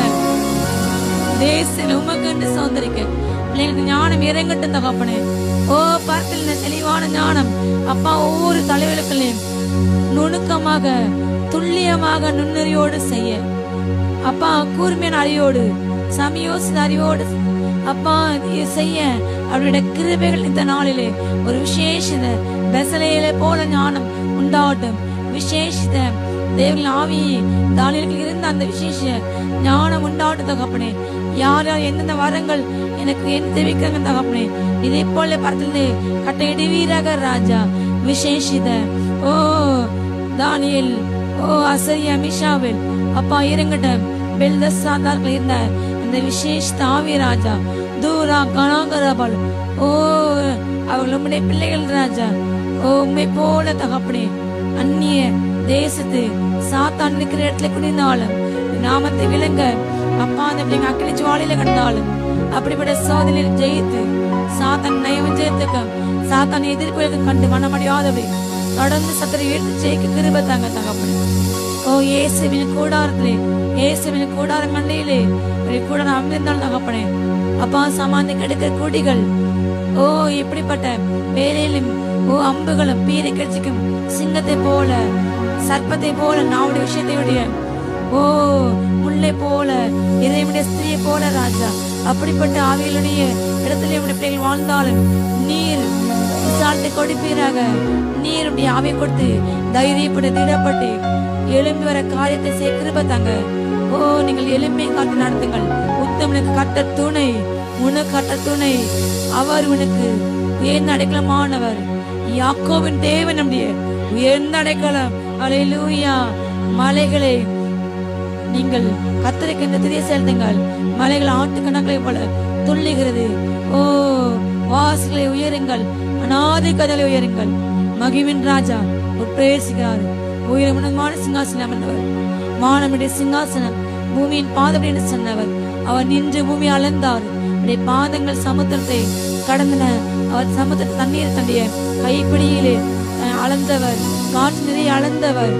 தேசத்தில் உமக்கண்டு சுதந்திரிக்க பிள்ளைங்களுக்கு ஞானம் இறங்கட்டும் தகப்பனே ஓ பரத்தில் இந்த தெளிவான ஞானம் அப்பா ஒவ்வொரு தலைவர்களுக்களையும் நுணுக்கமாக துல்லியமாக நுண்ணறியோடு செய்ய அப்பா கூர்மையான அறிவோடு சமயோசித அறிவோடு அப்பா இது செய்ய அவருடைய கிருபைகள் இந்த நாளிலே ஒரு விசேஷித பெசலையில போல ஞானம் உண்டாகட்டும் விசேஷித தேவன் ஆவி தானியலுக்கு இருந்த அந்த விசேஷ ஞானம் உண்டாகட்டும் தகப்பனே யார் யார் எந்தெந்த வரங்கள் எனக்கு என்ன தெரிவிக்கிறாங்க தகப்பனே இதே போல பரத்திலே கட்டையிடுவீராக ராஜா விசேஷித ஓ தானியல் ஓ அசரியா மிஷாவில் அப்பா இறங்கட்டும் பெல்தசாதார்கள் இருந்த அந்த விசேஷ ஆவி ராஜா தூரா கணாகரபால் ஓ அவர்கள் உம்முடைய பிள்ளைகள் ராஜா ஓ உண்மை போல தகப்பனே அந்நிய தேசத்து சாத்தான் இருக்கிற இடத்துல குடிந்தாலும் நாமத்தை விளங்க அப்பா அந்த பிள்ளைங்க அக்கினி ஜுவாலையில கண்டாலும் அப்படிப்பட்ட சோதனையில் ஜெயித்து சாத்தான் நயம் ஜெயித்துக்கும் சாத்தான் எதிர்ப்பு கண்டு மனமடையாதபடி தொடர்ந்து சத்தரை எடுத்து ஜெயிக்க கிருப தாங்க தகப்பனே ஓ இயேசுவின் கூடாரத்திலே இயேசுவின் கூடார மண்டையிலே ஒரு கூடாரம் அமர்ந்தால் தகப்பனே அப்பா சமாந்தி கெடுக்கிற குடிகள் ஓ இப்படிப்பட்ட வேலையிலும் ஓ அம்புகளும் பீரை கட்சிக்கும் சிங்கத்தை போல சர்ப்பத்தை போல நாவுடைய விஷயத்தையுடைய ஓ முல்லை போல இறைவனுடைய ஸ்திரியை போல ராஜா அப்படிப்பட்ட ஆவிகளுடைய இடத்துல உடைய பிள்ளைகள் வாழ்ந்தாலும் நீர் விசாலத்தை கொடுப்பீராக நீர் உடைய ஆவியை கொடுத்து தைரியப்பட்டு திடப்பட்டு எழும்பி வர காரியத்தை சேர்க்கிருப்ப தாங்க ஓ நீங்கள் எலும்பை காத்து நடத்துங்கள் உத்தமனுக்கு கட்ட துணை உனக்கு கட்ட துணை அவர் உனக்கு உயர்ந்த அடைக்கலமானவர் யாக்கோவின் தேவன் நம்முடைய உயர்ந்த அடைக்கலம் அலையிலூயா மலைகளை நீங்கள் கத்தருக்கு இந்த திரிய செலுத்துங்கள் மலைகள் ஆட்டு கணக்களை போல துள்ளுகிறது ஓ வாசல்களை உயருங்கள் அநாதை கதலை உயருங்கள் மகிவின் ராஜா உட்பிரவேசிக்கிறார் உயரமுனமான சிங்காசனம் அமர்ந்தவர் வானமுடைய சிங்காசனம் பூமியின் பாதம் என்று சொன்னவர் அவர் நின்று பூமி அளந்தார் அவருடைய பாதங்கள் சமுத்திரத்தை கடந்தன அவர் சமுத்திர தண்ணீர் தண்டிய கைப்பிடியிலே அஹ், அளந்தவர் காற்று நிறைய அளந்தவர்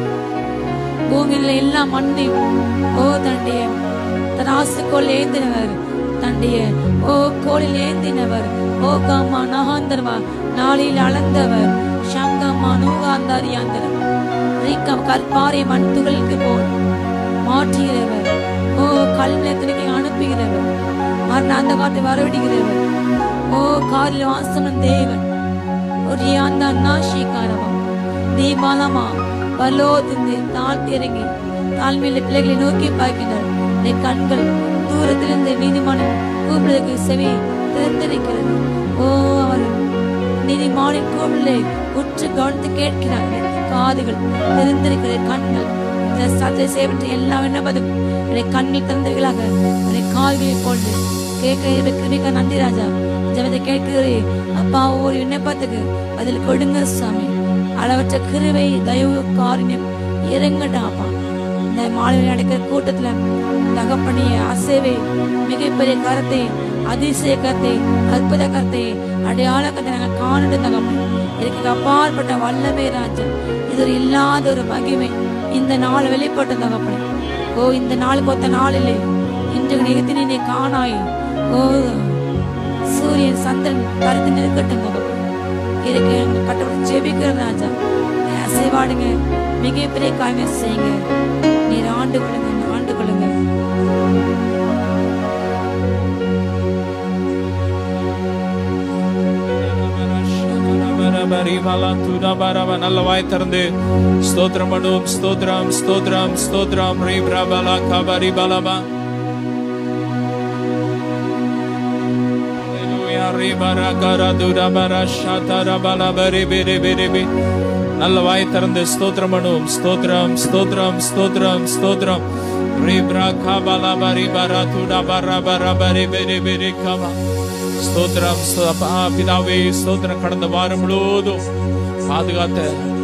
பூமியில எல்லா மண்ணையும் ஓ தன்னுடைய தராசுக்கோல் ஏந்தினவர் தன்னுடைய ஓ கோலில் ஏந்தினவர் ஓ காமா நகாந்தர்வா நாளில் அளந்தவர் சங்கம்மா நூகாந்தாரியாந்தரம் ரீக்கம் கற்பாறை மண் துகளுக்கு போல் மாற்றுகிறவர் ஓ கல்நிலத்திற்கு அனுப்புகிறவர் மரண அந்த காற்றை வரவிடுகிறவர் ஓ காரில் வாசனம் தேவன் அந்த நாஷிகாரவம் தீபாலமா பலோதிந்து தாழ்த்தி இறங்கி தாழ்மையில பிள்ளைகளை நோக்கி பார்க்கின்றார் என் கண்கள் தூரத்திலிருந்து நீதிமானின் கூப்பிடுவதற்கு செவி திறந்திருக்கிறது ஓ அவர் நீதிமானின் கூப்பிடலை உற்று கவனித்து கேட்கிறார்கள் காதுகள் திறந்திருக்கிற கண்கள் இந்த சத்தை செய்வற்றை எல்லாம் என்ன பதில் என்னை கண்ணில் திறந்தவர்களாக என்னை காதுகளில் கொண்டு கேட்கிற கிருமிக்க நன்றி ராஜா ஜெபத்தை கேட்கிறே அப்பா ஒவ்வொரு விண்ணப்பத்துக்கு பதில் கொடுங்க சாமி அளவற்ற கிருவை தயவு காரியம் இறங்கட்டாப்பா இந்த மாலையில் நடக்கிற கூட்டத்துல தகப்பனிய அசைவை மிகப்பெரிய கரத்தை அதிசய கரத்தை அற்புத கரத்தை அடையாள கரத்தை நாங்கள் காணட்டு தகப்பன் இதுக்கு அப்பாற்பட்ட வல்லமை ராஜன் இது ஒரு இல்லாத ஒரு மகிமை இந்த நாள் வெளிப்பட்ட தகப்பனே ஓ இந்த நாளுக்கு ஒத்த நாள் இல்லை இன்று நிகழ்த்தி நீ காணாய் ஓ சூரியன் சந்திரன் கருத்து நிற்கட்டும் தகப்பனே இருக்கு கட்டப்பட்டு ஜெபிக்கிற ராஜா நீ அசைவாடுங்க மிகப்பெரிய காரியம் செய்யுங்க நீர் ஆண்டு கொள்ளுங்க ஆண்டு கொள்ளுங்க நல்ல வாய் திறந்து ஸ்தோத்திரம் பண்ணுவோம் ஸ்தோத்திரம் ஸ்தோத்திரம் ஸ்தோத்திரம் ரீ பிரபல கபரி பலபா நல்ல வாய் திறந்து ஸ்தோத்திரம் பண்ணுவோம் ஸ்தோத்திரம் ஸ்தோத்திரம் ஸ்தோத்திரம் ஸ்தோத்திரம் ரீப்ரா காபலா பரி பரா துடா பரா பரா பரி பெரி பெரி கபா ஸ்தோத்திரம் ஸ்தோ- அப்பா, பிதாவே ஸ்தோத்திரம் கடந்த வாரம் முழுவதும் பாதுகாத்த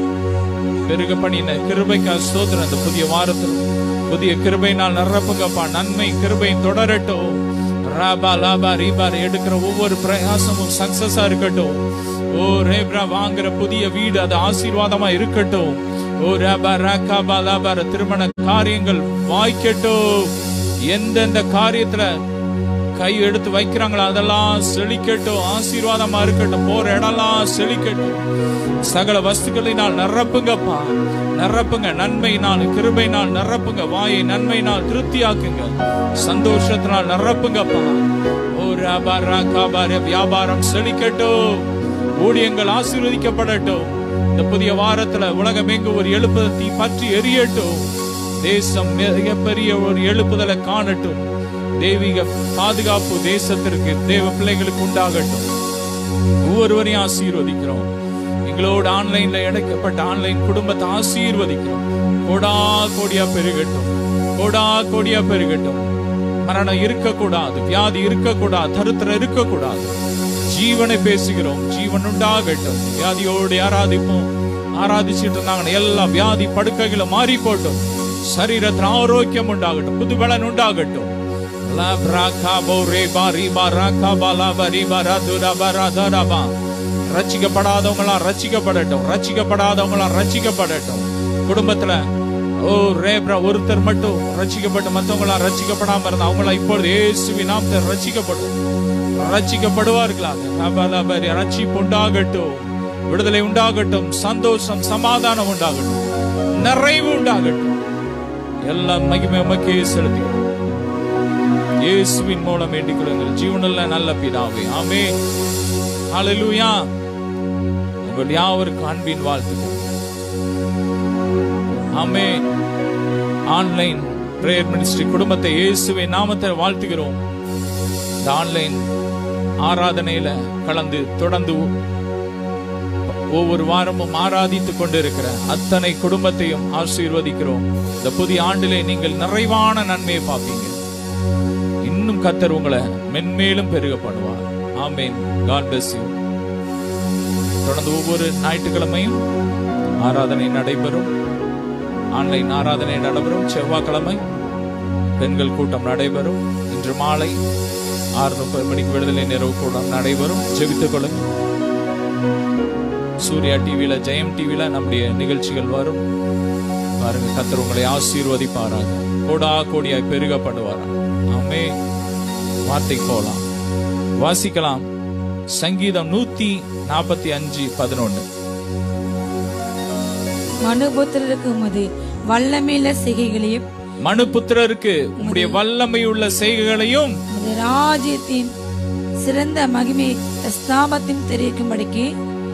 பெருக பண்ணின கிருபைக்கா ஸ்தோத்திரம் இந்த புதிய வாரத்தில் புதிய கிருபையினால் நிரப்புங்கப்பா நன்மை கிருபை தொடரட்டும் ராபா லாபா ரீபா எடுக்கிற ஒவ்வொரு பிரயாசமும் சக்சஸா இருக்கட்டும் ஓ ரேப்ரா வாங்குற புதிய வீடு அது ஆசீர்வாதமா இருக்கட்டும் ஓ ரபா ராகாபா லாபா திருமண காரியங்கள் வாய்க்கட்டும் எந்தெந்த காரியத்துல கை எடுத்து வைக்கிறாங்களோ அதெல்லாம் செழிக்கட்டும் ஆசீர்வாதமா இருக்கட்டும் போற இடம்லாம் செழிக்கட்டும் சகல வஸ்துக்களினால் நிரப்புங்கப்பா நிரப்புங்க நன்மையினால் கிருபையினால் நிரப்புங்க வாயை நன்மையினால் திருப்தியாக்குங்க சந்தோஷத்தினால் நிரப்புங்கப்பா ஓ ரபா ராகாபா ரே, வியாபாரம் செழிக்கட்டும் ஊழியங்கள் ஆசீர்வதிக்கப்படட்டும் இந்த புதிய வாரத்துல உலகமெங்கு ஒரு எழுப்புதத்தை பற்றி எரியட்டும் தேசம் மிகப்பெரிய ஒரு எழுப்புதலை காணட்டும் தெய்வீக பாதுகாப்பு தேசத்திற்கு தேவ பிள்ளைகளுக்கு உண்டாகட்டும் ஒவ்வொருவரையும் ஆசீர்வதிக்கிறோம் எங்களோடு ஆன்லைன்ல இணைக்கப்பட்ட ஆன்லைன் குடும்பத்தை ஆசீர்வதிக்கிறோம் கோடா கோடியா பெருகட்டும் கோடா கோடியா பெருகட்டும் மரணம் இருக்கக்கூடாது வியாதி இருக்கக்கூடாது தருத்திரம் இருக்கக்கூடாது ஜீவனை பேசுகிறோம் ஜீவன் உண்டாகட்டும் வியாதியோடு ஆராதிப்போம் ஆராதிச்சிட்டு இருந்தாங்க எல்லா வியாதி படுக்கைகளை மாறி போட்டும் சரீரத்தில் ஆரோக்கியம் உண்டாகட்டும் புதுபலன் உண்டாகட்டும் லா பிராகா போ ரே பா ரீ பா ராகா பா லா பா ரீ பா ரா து ரா பா ரா தா ரா பா. ரட்சிக்கப்படாதவங்களாம் ரட்சிக்கப்படட்டும் ரட்சிக்கப்படாதவங்களாம் ரட்சிக்கப்படட்டும் குடும்பத்துல ஓ ரேப்ரா ஒருத்தர் மட்டும் ரட்சிக்கப்பட்டு மத்தவங்களாம் ரட்சிக்கப்படாம இருந்தா அவங்களாம் இப்பொழுது இயேசுவின் நாமத்தில் ரட்சிக்கப்படும் ரட்சிக்கப்படுவார்களாக ரபலபரி ரட்சிப்பு உண்டாகட்டும் விடுதலை உண்டாகட்டும் சந்தோஷம் சமாதானம் உண்டாகட்டும் நிறைவு உண்டாகட்டும் எல்லாம் மகிமை உமக்கே செலுத்துகிறோம் இயேசுவின் மூலம் வேண்டிக் கொள்ளுங்கள் ஜீவனுள்ள நல்ல பிதாவே ஆமே ஹalleluya உங்கள் யாவருக்கும் அன்பின் வாழ்த்துக்கள் ஆமே ஆன்லைன் பிரேயர் மினிஸ்ட்ரி குடும்பத்தை இயேசுவின் நாமத்தில் வாழ்த்துகிறோம் இந்த ஆன்லைன் ஆராதனையில கலந்து தொடர்ந்து ஒவ்வொரு வாரமும் ஆராதித்துக் கொண்டிருக்கிற அத்தனை குடும்பத்தையும் ஆசீர்வதிக்கிறோம் இந்த புதிய ஆண்டிலே நீங்கள் நிறைவான நன்மையை பார்ப்பீங்க இன்னும் கத்தர் உங்களை மென்மேலும் பெருக பண்ணுவார் ஆமேன் காட் bless you தொடர்ந்து ஒவ்வொரு ஞாயிற்றுக்கிழமையும் ஆராதனை நடைபெறும் ஆன்லைன் ஆராதனை நடைபெறும் செவ்வாய்க்கிழமை பெண்கள் கூட்டம் நடைபெறும் இன்று மாலை ஆறு முப்பது மணிக்கு விடுதலை நிறைவு கூட்டம் நடைபெறும் ஜெபித்துக் கொள்ளுங்கள் சூர்யா டிவியில ஜெயம் டிவியில நம்முடைய நிகழ்ச்சிகள் வரும் பாருங்க கத்தர் உங்களை ஆசீர்வதிப்பாராக கோடா கோடியாய் பெருக பண்ணுவாரா ஆமே வார்த்தைக்கு போலாம் வாசிக்கலாம் சங்கீதம் நூத்தி நாற்பத்தி அஞ்சு பதினொன்னு மனுபுத்திரருக்கு உமது வல்லமையில செய்கைகளையும் மனுபுத்திரருக்கு உம்முடைய வல்லமையுள்ள செய்கைகளையும் உமது ராஜ்யத்தின் சிறந்த மகிமை ஸ்தாபத்தின் தெரிவிக்கும்படிக்கு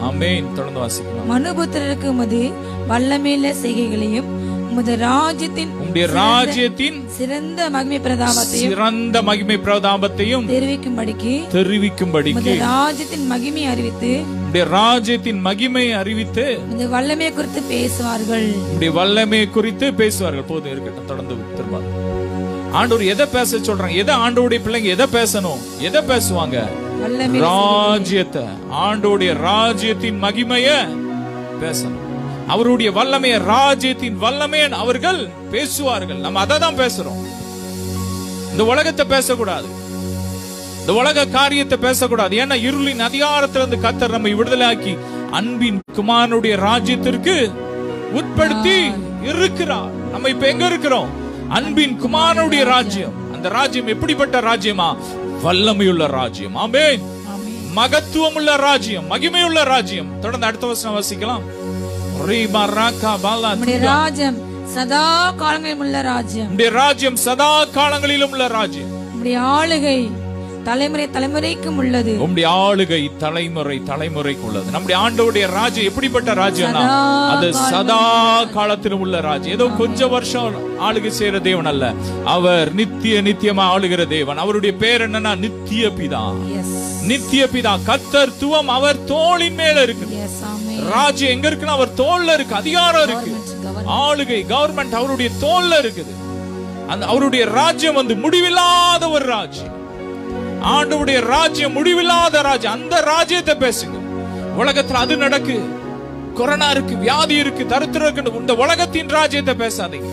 ஆமென் தொடர்ந்து வாசிக்கலாம் மனுபுத்திரருக்கு உமது வல்லமையுள்ள செய்கைகளையும் உமது ராஜ்யத்தின் உம்முடைய ராஜ்யத்தின் சிறந்த மகிமை பிரதாபத்தையும் சிறந்த மகிமை பிரதாபத்தையும் தெரிவிக்கும்படிக்கு தெரிவிக்கும்படிக்கு உமது ராஜ்யத்தின் மகிமை அறிவித்து உம்முடைய ராஜ்யத்தின் மகிமை அறிவித்து உமது வல்லமை குறித்து பேசுவார்கள் உம்முடைய வல்லமை குறித்து பேசுவார்கள் போதும் இருக்கட்டும் தொடர்ந்து திரும்ப ஆண்டவர் எதை பேச சொல்றாங்க எதை ஆண்டவருடைய பிள்ளைங்க எதை பேசணும் எதை பேசுவாங்க வல்லமை ராஜ்யத்தை ஆண்டோடைய ராஜ்யத்தின் மகிமைய பேசணும் அவருடைய வல்லமைய ராஜ்யத்தின் வல்லமைய அவர்கள் பேசுவார்கள் நம்ம அதை தான் பேசுறோம் இந்த உலகத்தை பேசக்கூடாது இந்த உலக காரியத்தை பேசக்கூடாது ஏன்னா இருளின் அதிகாரத்திலிருந்து கத்தர் நம்மை விடுதலையாக்கி அன்பின் குமாரனுடைய ராஜ்யத்திற்கு உட்படுத்தி இருக்கிறார் நம்ம இப்ப எங்க இருக்கிறோம் அன்பின் குமாரனுடைய ராஜ்யம் அந்த ராஜ்யம் எப்படிப்பட்ட ராஜ்யமா வல்லமையுள்ள ராஜ்யம் ஆமென் மகத்துவமுள்ள ராஜ்யம் மகிமையுள்ள ராஜ்யம் தொடர்ந்து அடுத்த வருஷம் வாசிக்கலாம் ரீபா ராக்கா பாலா உம்முடைய ராஜ்யம் சதா காலங்களிலும் உள்ள ராஜ்யம் உம்முடைய ராஜ்யம் சதா காலங்களிலும் உள்ள ராஜ்யம் உம்முடைய ஆளுகை தலைமுறை தலைமுறைக்கும் உள்ளது உம்முடைய ஆளுகை தலைமுறை தலைமுறைக்கு உள்ளது நம்முடைய ஆண்டவருடைய ராஜ்யம் எப்படிப்பட்ட ராஜ்யம்னா சதா அது சதா காலத்திலும் உள்ள ராஜ்யம் ஏதோ கொஞ்ச வருஷம் ஆளுகை செய்யற தேவன் அல்ல அவர் நித்திய நித்தியமா ஆளுகிற தேவன் அவருடைய பேர் என்னன்னா நித்திய பிதா எஸ் நித்திய பிதா கத்தர்த்துவம் அவர் தோளின் மேல இருக்குது எஸ் ஆமே ராஜ்யம் எங்க இருக்குன்னா அவர் தோல்ல இருக்கு அதிகாரம் இருக்கு ஆளுகை கவர்மெண்ட் அவருடைய தோல்ல இருக்குது அந்த அவருடைய ராஜ்யம் வந்து முடிவில்லாத ஒரு ராஜ்யம் ஆண்டவருடைய ராஜ்யம் முடிவில்லாத ராஜ்யம் அந்த ராஜ்யத்தை பேசுங்க உலகத்துல அது நடக்கு கொரோனா இருக்கு வியாதி இருக்கு தரித்திரம் இருக்கு இந்த உலகத்தின் ராஜ்யத்தை பேசாதீங்க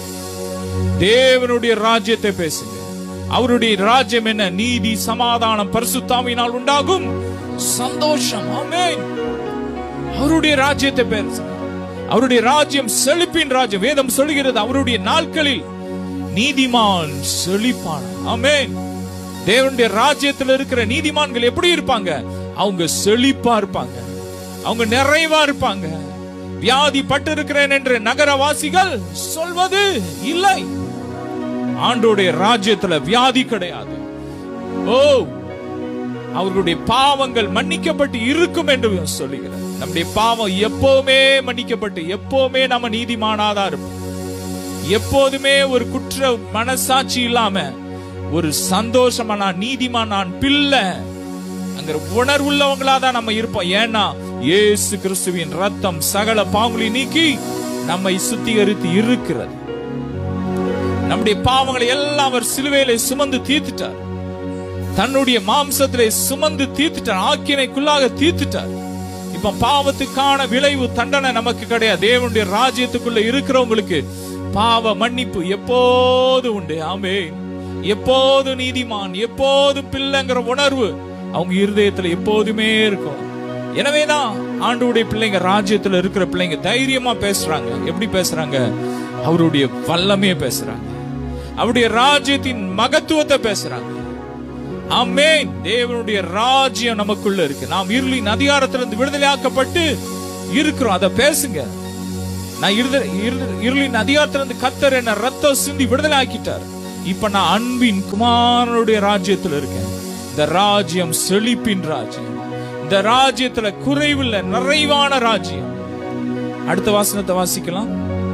தேவனுடைய ராஜ்யத்தை பேசுங்க அவருடைய ராஜ்யம் என்ன நீதி சமாதானம் பரிசுத்தாவினால் உண்டாகும் சந்தோஷம் ஆமென் அவருடைய ராஜ்யத்தை பேசுங்க அவருடைய ராஜ்யம் செழிப்பின் ராஜ்யம் வேதம் சொல்கிறது அவருடைய நாட்களில் நீதிமான் செழிப்பான் ஆமென் தேவனுடைய ராஜ்யத்தில் இருக்கிற நீதிமான்கள் எப்படி இருப்பாங்க அவங்க செழிப்பா இருப்பாங்க அவங்க நிறைவா இருப்பாங்க வியாதி பட்டு இருக்கிறேன் என்று நகரவாசிகள் சொல்வது இல்லை ஆண்டோடைய ராஜ்யத்துல வியாதி கிடையாது ஓ அவர்களுடைய பாவங்கள் மன்னிக்கப்பட்டு இருக்கும் என்று சொல்லுகிறார் நம்முடைய பாவம் எப்பவுமே மன்னிக்கப்பட்டு எப்பவுமே நம்ம நீதிமானாதான் இருப்போம் எப்போதுமே ஒரு குற்ற மனசாட்சி இல்லாம ஒரு சந்தோஷமா நான் நீதிமான் நான் பிள்ளை அங்க உணர்வுள்ளவங்களா தான் நம்ம இருப்போம் ஏன்னா இயேசு கிறிஸ்துவின் ரத்தம் சகல பாவங்களை நீக்கி நம்மை சுத்திகரித்து இருக்கிறது நம்முடைய பாவங்களை எல்லாம் அவர் சிலுவையிலே சுமந்து தீர்த்துட்டார் தன்னுடைய மாம்சத்திலே சுமந்து தீர்த்துட்டார் ஆக்கினைக்குள்ளாக தீர்த்துட்டார் இப்ப பாவத்துக்கான விளைவு தண்டனை நமக்கு கிடையாது தேவனுடைய ராஜ்யத்துக்குள்ள இருக்கிறவங்களுக்கு பாவ மன்னிப்பு எப்போது உண்டு ஆமே எப்போது நீதிமான் எப்போது பிள்ளைங்கிற உணர்வு அவங்க இருதயத்துல எப்போதுமே இருக்கும் எனவேதான் ஆண்டவருடைய பிள்ளைங்க ராஜ்யத்துல இருக்கிற பிள்ளைங்க தைரியமா பேசுறாங்க எப்படி பேசுறாங்க அவருடைய வல்லமையை பேசுறாங்க அவருடைய ராஜ்யத்தின் மகத்துவத்தை பேசுறாங்க ஆமென் தேவனுடைய ராஜ்யம் நமக்குள்ள இருக்கு நாம் இருளின் அதிகாரத்திலிருந்து விடுதலையாக்கப்பட்டு இருக்கிறோம் அதை பேசுங்க நான் இருத- இரு- இருளின் அதிகாரத்திலிருந்து கத்தர் என்ன ரத்தம் சிந்தி விடுதலை ஆக்கிட்டார் இப்ப நான் அன்பின் குமாரனுடைய ராஜ்யத்துல இருக்கேன் இந்த ராஜ்யம் செழிப்பின் ராஜ்யம் இந்த ராஜ்யத்துல குறைவில்லை நிறைவான ராஜ்யம் அடுத்த வாசனத்தை வாசிக்கலாம்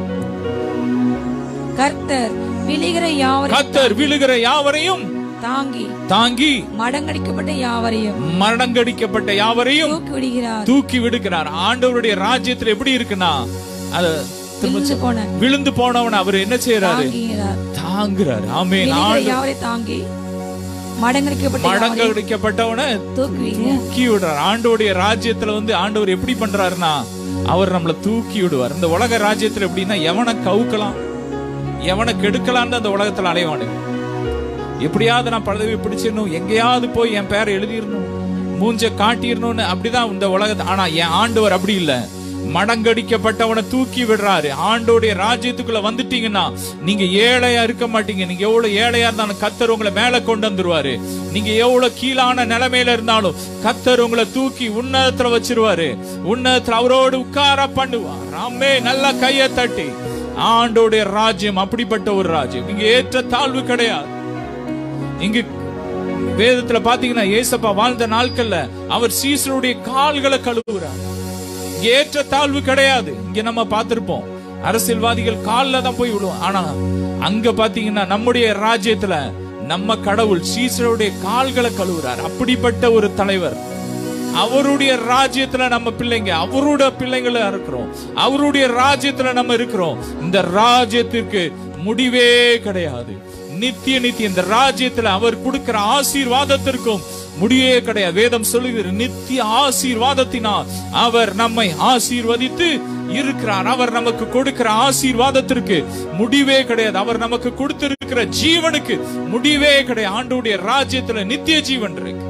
கர்த்தர் விழுகிற யாவரையும் கத்தர் விழுகிற யாவரையும் தாங்கி தாங்கி மடங்கடிக்கப்பட்ட யாவரையும் மரணங்கடிக்கப்பட்ட யாவரையும் தூக்கி விடுகிறார் தூக்கி விடுக்கிறார் ஆண்டவருடைய ராஜ்யத்துல எப்படி இருக்குன்னா அது விழுந்து போன விழுந்து போனவன் அவர் என்ன செய்யறாரு தாங்குகிறார் தாங்குறாரு ஆமே விழுகிற யாவரை தாங்கி மடங்கடிக்கப்பட்ட யாவரையும் மடங்கடிக்கப்பட்டவனை தூக்கி விடுகிறார் தூக்கி விடுறார் ஆண்டவருடைய ராஜ்யத்துல வந்து ஆண்டவர் எப்படி பண்றாருன்னா அவர் நம்மள தூக்கி விடுவார் இந்த உலக ராஜ்யத்துல எப்படின்னா எவனை கவுக்கலாம் எவனை கெடுக்கலான்னு அந்த உலகத்துல அலைவானுங்க எப்படியாவது நான் பதவி பிடிச்சிடணும் எங்கேயாவது போய் என் பேரை எழுதிடணும் மூஞ்ச காட்டிடணும்னு அப்படிதான் இந்த உலகத்தை ஆனா என் ஆண்டவர் அப்படி இல்ல மடங்கடிக்கப்பட்டவனை தூக்கி விடுறாரு ஆண்டோடைய ராஜ்யத்துக்குள்ள வந்துட்டீங்கன்னா நீங்க ஏழையா இருக்க மாட்டீங்க நீங்க எவ்வளவு ஏழையா இருந்தாலும் கத்தர் உங்களை மேல கொண்டு வந்துருவாரு நீங்க எவ்வளவு கீழான நிலைமையில இருந்தாலும் கத்தர் உங்களை தூக்கி உன்னதத்துல வச்சிருவாரு உன்னதத்துல அவரோடு உட்கார பண்ணுவார் ஆமே நல்லா கைய தட்டி ஆண்டோடைய ராஜ்யம் அப்படிப்பட்ட ஒரு ராஜ்யம் இங்க ஏற்ற தாழ்வு கிடையாது இங்கு வேதத்துல பாத்தீங்கன்னா ஏசப்பா வாழ்ந்த நாட்கள்ல அவர் சீசருடைய கால்களை கழுவுறார் இங்க ஏற்ற தாழ்வு கிடையாது இங்க நம்ம பார்த்திருப்போம் அரசியல்வாதிகள் கால்ல தான் போய் விடுவோம் ஆனா அங்க பாத்தீங்கன்னா நம்முடைய ராஜ்யத்துல நம்ம கடவுள் சீசருடைய கால்களை கழுவுறார் அப்படிப்பட்ட ஒரு தலைவர் அவருடைய ராஜ்யத்துல நம்ம பிள்ளைங்க அவரோட பிள்ளைங்களா இருக்கிறோம் அவருடைய ராஜ்யத்துல நம்ம இருக்கிறோம் இந்த ராஜ்யத்திற்கு முடிவே கிடையாது நித்திய நித்திய இந்த ராஜ்யத்துல அவர் கொடுக்கிற ஆசீர்வாதத்திற்கும் முடிவே கிடையாது வேதம் சொல்லுகிற நித்திய ஆசீர்வாதத்தினால் அவர் நம்மை ஆசீர்வதித்து இருக்கிறார் அவர் நமக்கு கொடுக்கிற ஆசீர்வாதத்திற்கு முடிவே கிடையாது அவர் நமக்கு கொடுத்திருக்கிற ஜீவனுக்கு முடிவே கிடையாது ஆண்டுடைய ராஜ்யத்துல நித்திய ஜீவன் இருக்கு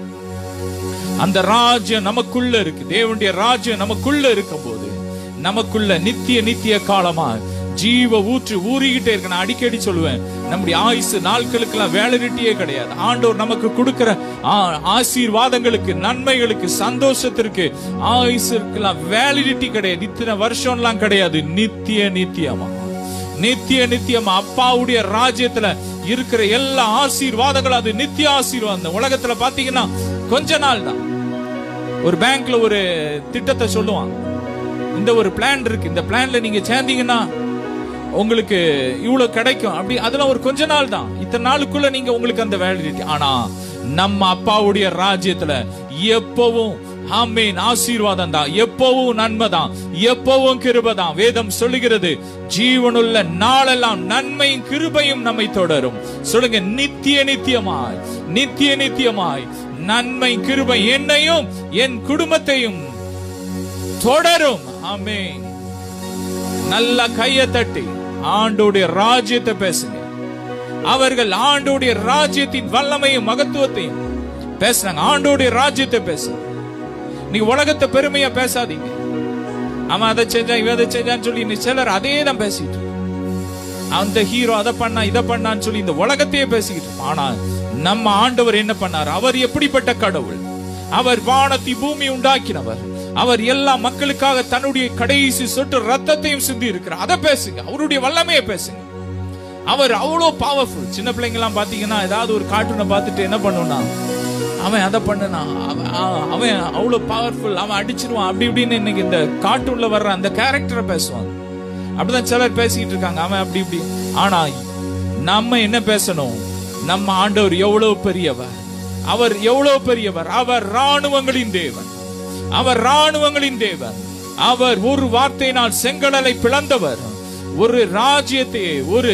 அந்த ராஜ்யம் நமக்குள்ள இருக்கு தேவனுடைய ராஜ்யம் நமக்குள்ள இருக்கும் போது நமக்குள்ள நித்திய நித்திய காலமா ஜீவ ஊற்று ஊறிக்கிட்டே இருக்கு நான் அடிக்கடி சொல்லுவேன் நம்முடைய ஆயுசு நாட்களுக்கெல்லாம் வேலைரிட்டியே கிடையாது ஆண்டவர் நமக்கு கொடுக்கிற ஆ- ஆசீர்வாதங்களுக்கு நன்மைகளுக்கு சந்தோஷத்திற்கு ஆயுசுக்கெல்லாம் வேலிடிட்டி கிடையாது இத்தனை வருஷம்லாம் கிடையாது நித்திய நித்தியமா நித்திய நித்தியமா அப்பாவுடைய ராஜ்யத்துல இருக்கிற எல்லா ஆசீர்வாதங்களும் அது நித்திய ஆசீர்வாதம் இந்த உலகத்துல பாத்தீங்கன்னா கொஞ்ச நாள் தான் ஒரு பேங்க்ல ஒரு திட்டத்தை சொல்லுவான் இந்த ஒரு பிளான் இருக்கு இந்த பிளான்ல நீங்க சேர்ந்தீங்கன்னா உங்களுக்கு இவ்வளவு கிடைக்கும் அப்படி அதெல்லாம் ஒரு கொஞ்ச நாள் தான் இத்தனை நாளுக்குள்ள நீங்க உங்களுக்கு அந்த வேலிடிட்டி ஆனா நம்ம அப்பாவுடைய ராஜ்யத்துல எப்பவும் ஆமீன் ஆசீர்வாதம் தான் எப்பவும் நன்மை தான் எப்பவும் கிருபை தான் வேதம் சொல்லுகிறது ஜீவனுள்ள நாளெல்லாம் நன்மையும் கிருபையும் நம்மை தொடரும் சொல்லுங்க நித்திய நித்தியமாய் நித்திய நித்தியமாய் நன்மை கிருபை என்னையும் என் குடும்பத்தையும் தொடரும் ஆமென் நல்ல கைய தட்டி ஆண்டோடைய ராஜ்யத்தை பேசுங்க அவர்கள் ஆண்டோடைய ராஜ்யத்தின் வல்லமையும் மகத்துவத்தையும் பேசுறாங்க ஆண்டோடைய ராஜ்யத்தை பேசுங்க நீங்க உலகத்தை பெருமையா பேசாதீங்க அவன் அதை செஞ்சான் இவன் அதை செஞ்சான்னு சொல்லி இன்னைக்கு சிலர் அதே தான் பேசிட்டு இருக்காங்க. அந்த ஹீரோ அதை பண்ணா இதை பண்ணான்னு சொல்லி இந்த உலகத்தையே பேசிக்கிட்டு இருப்பான். ஆனா நம்ம ஆண்டவர் என்ன பண்ணார் அவர் எப்படிப்பட்ட கடவுள் அவர் வானத்தி பூமி உண்டாக்கினவர் அவர் எல்லா மக்களுக்காக தன்னுடைய கடைசி சொட்டு ரத்தத்தையும் சிந்தி இருக்கிறார் அதை பேசுங்க அவருடைய வல்லமையை பேசுங்க அவர் அவ்வளோ பவர்ஃபுல் சின்ன பிள்ளைங்க எல்லாம் பாத்தீங்கன்னா ஏதாவது ஒரு கார்ட்டூனை பார்த்துட்டு என்ன பண்ணுனா அவன் அதை பண்ணுனா அவன் அ- அவன் அவ்வளோ பவர்ஃபுல் அவன் அடிச்சிருவான் அப்படி இப்படின்னு இன்னைக்கு இந்த கார்ட்டூன்ல வர்ற அந்த கேரக்டரை பேசுவாங்க அப்படிதான் சிலர் பேசிக்கிட்டு இருக்காங்க அவன் அப்படி இப்படி ஆனா நம்ம என்ன பேசணும் நம்ம ஆண்டவர் எவ்வளவு பெரியவர் அவர் எவ்வளவு பெரியவர் அவர் ராணுவங்களின் தேவன் அவர் ராணுவங்களின் தேவன் அவர் ஒரு வார்த்தையினால் செங்கடலை பிளந்தவர் ஒரு ராஜ்யத்தை ஒரு